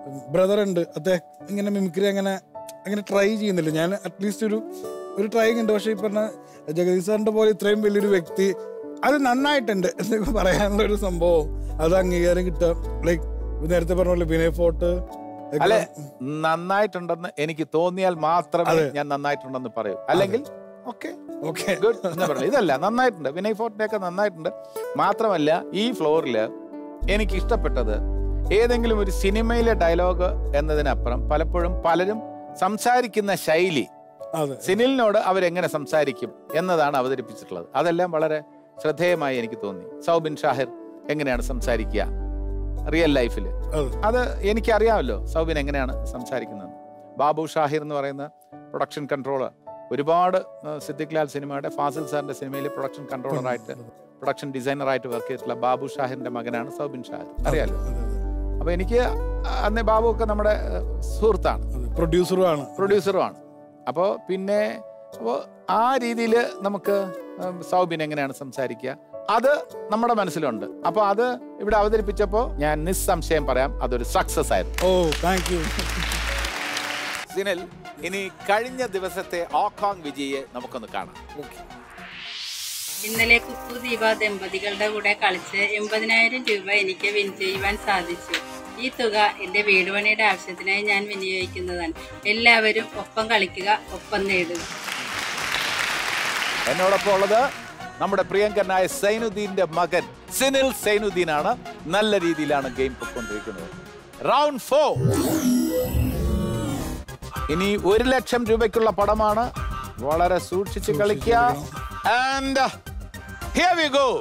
ബ്രദർ ഉണ്ട് അദ്ദേഹം ഇങ്ങനെ മിമിക്രി അങ്ങനെ അങ്ങനെ ട്രൈ ചെയ്യുന്നില്ല ഞാൻ അറ്റ്ലീസ്റ്റ് ഒരു ഒരു ട്രൈ ഉണ്ട് പക്ഷേ ഈ പറഞ്ഞ ജഗദീഷ് സാറിന്റെ പോലെ ഇത്രയും വലിയൊരു വ്യക്തി അത് നന്നായിട്ടുണ്ട് എന്നൊക്കെ പറയാനുള്ള ഒരു സംഭവം അത് അംഗീകാരം കിട്ടുക ലൈക്ക് നേരത്തെ പറഞ്ഞ പോലെ വിനയ് ഫോർട്ട് ഒക്കെ അല്ലെ നന്നായിട്ടുണ്ടെന്ന് എനിക്ക് തോന്നിയാൽ മാത്രമേ ഞാൻ നന്നായിട്ടുണ്ടെന്ന് പറയൂ അല്ലെങ്കിൽ ഓക്കെ ഓക്കെ ഗുഡ് എന്ന് പറഞ്ഞു ഇതല്ല നന്നായിട്ടുണ്ട് വിനയ് ഫോർട്ടിനെ ഒക്കെ നന്നായിട്ടുണ്ട് മാത്രമല്ല ഈ ഫ്ലോറിൽ എനിക്ക് ഇഷ്ടപ്പെട്ടത് ഏതെങ്കിലും ഒരു സിനിമയിലെ ഡയലോഗ് എന്നതിനപ്പുറം പലപ്പോഴും പലരും സംസാരിക്കുന്ന ശൈലി അതെ സിനിലിനോട് അവരെങ്ങനെ സംസാരിക്കും എന്നതാണ് അവതരിപ്പിച്ചിട്ടുള്ളത് അതെല്ലാം വളരെ ശ്രദ്ധേയമായി എനിക്ക് തോന്നി സൗബിൻ ഷാഹിർ എങ്ങനെയാണ് സംസാരിക്കുക റിയൽ ലൈഫിൽ അതെ അത് എനിക്കറിയാമല്ലോ സൗബിൻ എങ്ങനെയാണ് സംസാരിക്കുന്നത് ബാബു ഷാഹിർ എന്ന് പറയുന്ന പ്രൊഡക്ഷൻ കൺട്രോളർ ഒരുപാട് ആ, സിദ്ദിഖ് ലാൽ സിനിമയുടെ ഫാസിൽ സാറിന്റെ സിനിമയിൽ പ്രൊഡക്ഷൻ കൺട്രോളറായിട്ട് പ്രൊഡക്ഷൻ ഡിസൈനറായിട്ട് വർക്ക് ചെയ്തിട്ടുള്ള ബാബു ഷാഹിറിന്റെ മകനാണ് സൗബിൻ ഷാഹിർ അറിയാലോ അപ്പൊ എനിക്ക് അന്ന് ബാബു ഒക്കെ നമ്മുടെ ആ, സുഹൃത്താണ് പ്രൊഡ്യൂസറും ആണ് പ്രൊഡ്യൂസറുമാണ് അപ്പോൾ പിന്നെ അപ്പോൾ ആ രീതിയിൽ നമുക്ക് ഉം, സൗബിൻ എങ്ങനെയാണ് സംസാരിക്കുക അത് നമ്മുടെ മനസ്സിലുണ്ട് അപ്പോൾ അത് ഇവിടെ അവതരിപ്പിച്ചപ്പോൾ ഞാൻ നിസ്സംശയം പറയാം അതൊരു സക്സസ് ആയിരുന്നു ഓ താങ്ക് യു സിനിൽ ഇനി കഴിഞ്ഞ ദിവസത്തെ ഓക്കോങ് വിജയെ നമുക്കൊന്ന് കാണാം ഇന്നലെ കുക്കു ദീപ ദമ്പതികളുടെ കൂടെ കളിച്ച് എൺപതിനായിരം രൂപ എനിക്ക് വിൻ ചെയ്യുവാൻ സാധിച്ചു ഈ തുക എന്റെ വീട് പണിയുടെ ആവശ്യത്തിനായി ഞാൻ വിനിയോഗിക്കുന്നതാണ് എല്ലാവരും ഒപ്പം കളിക്കുക ഒപ്പം നേടുക എന്നോടൊപ്പം ഉള്ളത് നമ്മുടെ പ്രിയങ്കരനായ സൈനുദ്ദീന്റെ മകൻ സിനിൽ സൈനുദ്ദീനാണ് നല്ല രീതിയിലാണ് ഗെയിം പൊയ്ക്കൊണ്ടിരിക്കുന്നത് റൗണ്ട് ഫോർ ഇനി ഒരു ലക്ഷം രൂപയ്ക്കുള്ള പടമാണ് വളരെ സൂക്ഷിച്ച് കളിക്കുക ആൻഡ് ഹിയർ വി ഗോ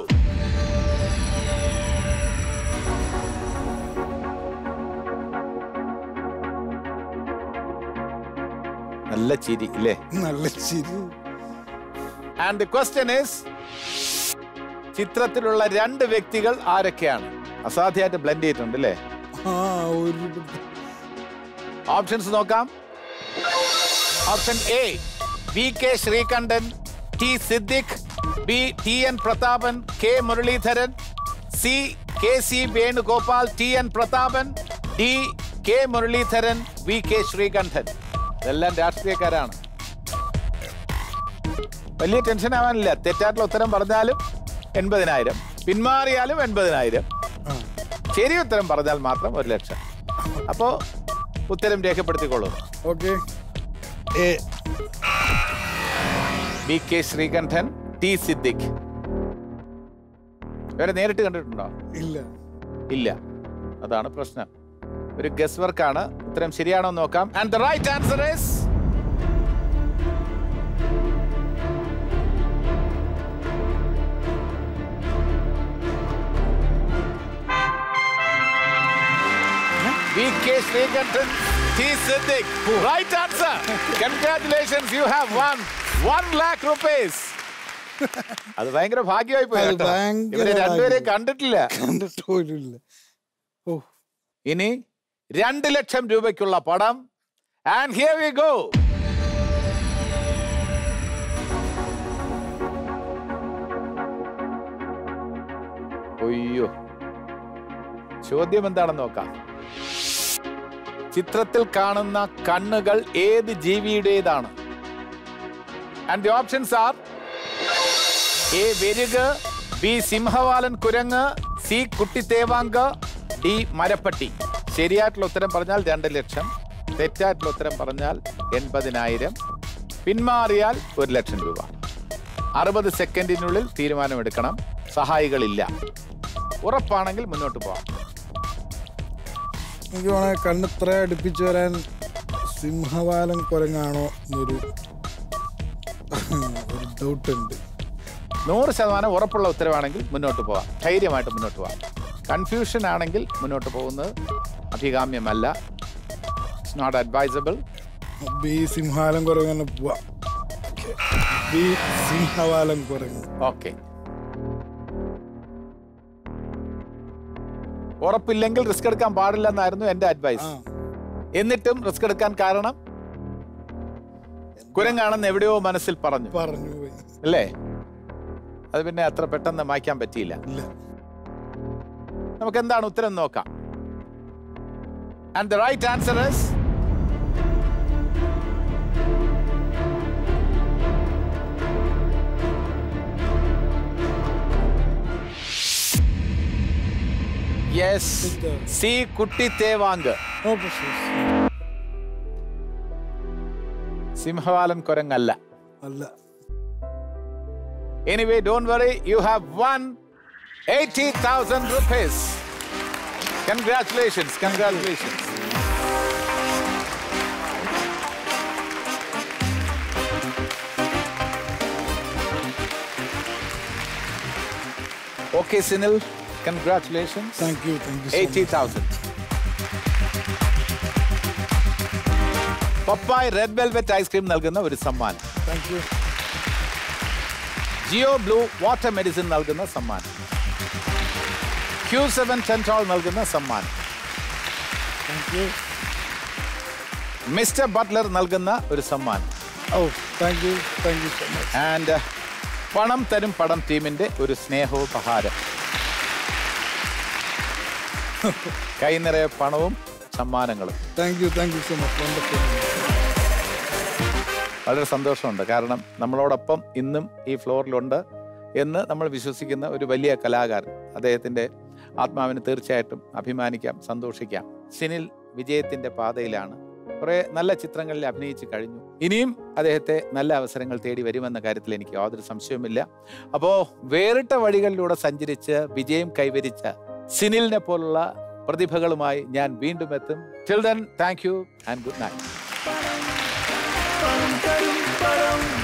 നല്ല ചിരി ഇല്ലേ നല്ല ചിരി ആൻഡ് ദി ക്വസ്റ്റ്യൻ ഈസ് ചിത്രത്തിലുള്ള രണ്ട് വ്യക്തികൾ ആരൊക്കെയാണ് അസാധ്യമായിട്ട് ബ്ലെൻഡ് ചെയ്തിട്ടുണ്ട് അല്ലേ ആ ഒരു ഓപ്ഷൻസ് നോക്കാം option A V K Sreekandan T Siddique B T N Prathapan K Muraleedharan C K C Venugopal T N Prathapan D K Muraleedharan V K Sreekandan ഇതെല്ലാം രാഷ്ട്രീയക്കാരാണ് വലിയ ടെൻഷൻ ആവാനില്ല തെറ്റായിട്ടുള്ള ഉത്തരം പറഞ്ഞാലും എൺപതിനായിരം പിന്മാറിയാലും എൺപതിനായിരം ആ ശരി ഉത്തരം പറഞ്ഞാൽ മാത്രം ഒരു ലക്ഷം അപ്പോ ഉത്തരം രേഖപ്പെടുത്തിക്കൊള്ളൂ okay A B K Sreekandan T Siddique ഇവരെ നേരിട്ട് കണ്ടിട്ടുണ്ടോ ഇല്ല ഇല്ല അതാണ് പ്രശ്നം ഒരു ഗസ് വർക്കാണ് ഉത്തരം ശരിയാണോ എന്ന് നോക്കാം and the right answer is V K Sreekandan T Siddique right answer congratulations you have won one lakh rupees അത് ഭയങ്കര ഭാഗ്യമായി പോയി അത് കേട്ടോ. ഭയങ്കര ഇവരെ രണ്ടുപേരെ ഭാഗ്യം. കണ്ടിട്ടില്ല കണ്ടിട്ട് പോലും ഇല്ല ഓ ഇനി രണ്ട് ലക്ഷം രൂപയ്ക്കുള്ള പടം ആൻഡ് ഹിയർ വി ഗോ ഒയ്യോ ചോദ്യം എന്താണെന്ന് നോക്കാം ചിത്രത്തിൽ കാണുന്ന കണ്ണുകൾ ഏത് ജീവിയുടേതാണ് and the options are A വെരുക് ബി സിംഹവാലൻ കുരങ്ങ് സി കുട്ടിത്തേവാങ്ക് ഡി മരപ്പട്ടി ശരിയായിട്ടുള്ള ഉത്തരം പറഞ്ഞാൽ രണ്ട് ലക്ഷം തെറ്റായിട്ടുള്ള ഉത്തരം പറഞ്ഞാൽ എൺപതിനായിരം പിന്മാറിയാൽ ഒരു ലക്ഷം രൂപ അറുപത് സെക്കൻഡിനുള്ളിൽ തീരുമാനമെടുക്കണം സഹായികളില്ല ഉറപ്പാണെങ്കിൽ മുന്നോട്ട് പോവാം എനിക്ക് വേണേ കണ്ണിത്ര അടുപ്പിച്ച് വരാൻ സിംഹവാലം കുരങ്ങാണോ എന്നൊരു ഒരു ഡൗട്ട് ഉണ്ട് നൂറ് ശതമാനം ഉറപ്പുള്ള ഉത്തരവാണെങ്കിൽ മുന്നോട്ട് പോവാം ധൈര്യമായിട്ട് മുന്നോട്ട് പോവാം കൺഫ്യൂഷൻ ആണെങ്കിൽ മുന്നോട്ട് പോകുന്നത് അഭികാമ്യമല്ല ഇറ്റ്സ് നോട്ട് അഡ്വൈസബിൾ ബി സിംഹാലം കുരങ്ങനെ പോവാം ബി സിംഹവാലം കുരങ്ങ് ഓക്കെ ഉറപ്പില്ലെങ്കിൽ റിസ്ക് എടുക്കാൻ പാടില്ലെന്നായിരുന്നു എന്റെ ആ അഡ്വൈസ് എന്നിട്ടും റിസ്ക് എടുക്കാൻ കാരണം കുരങ്ങാണെന്ന് എവിടെയോ മനസ്സിൽ പറഞ്ഞു പറഞ്ഞു പോയി അല്ലേ അത് പിന്നെ അത്ര പെട്ടെന്ന് മായ്ക്കാൻ പറ്റിയില്ല ഇല്ല നമുക്ക് എന്താണ് ഉത്തരം നോക്കാം And the right answer is Yes. C. Kutti Tevang. ഓ പ്രശ്നം സിംഹവാലൻ കുരങ്ങല്ല അല്ല Anyway, don't worry, you have won 80,000 rupees. Congratulations, congratulations. Okay, Sinil, congratulations. Thank you thank you 80,000. Pappai red velvet ice cream നൽകുന്ന ഒരു സമ്മാനം thank you Jio blue water medicine നൽകുന്ന സമ്മാനം ക്യൂ സെവൻ സെൻട്രോൾ നൽകുന്ന സമ്മാനം താങ്ക് യു മിസ്റ്റർ ബട്ട്ലർ നൽകുന്ന ഒരു സമ്മാനം oh thank you thank you so much and പണം തരും പടം ടീമിന്റെ ഒരു സ്നേഹോപഹാരം കൈ നിറയെ പണവും സമ്മാനങ്ങളും thank you thank you so much wonderful വളരെ സന്തോഷമുണ്ട് കാരണം നമ്മളോടൊപ്പം ഇന്നും ഈ ഫ്ലോറിലുണ്ട് എന്ന് നമ്മൾ വിശ്വസിക്കുന്ന ഒരു വലിയ കലാകാരൻ അദ്ദേഹത്തിൻ്റെ ആത്മാവിന് തീർച്ചയായിട്ടും അഭിമാനിക്കാം സന്തോഷിക്കാം സിനിൽ വിജയത്തിൻ്റെ പാതയിലാണ് കുറേ നല്ല ചിത്രങ്ങളിൽ അഭിനയിച്ച് കഴിഞ്ഞു ഇനിയും അദ്ദേഹത്തെ നല്ല അവസരങ്ങൾ തേടി വരുമെന്ന കാര്യത്തിൽ എനിക്ക് യാതൊരു സംശയവുമില്ല അപ്പോൾ വേറിട്ട വഴികളിലൂടെ സഞ്ചരിച്ച് വിജയം കൈവരിച്ച സിനിലിനെ പോലുള്ള പ്രതിഭകളുമായി ഞാൻ വീണ്ടും എത്തും till then thank you and good night പണം തരും പണം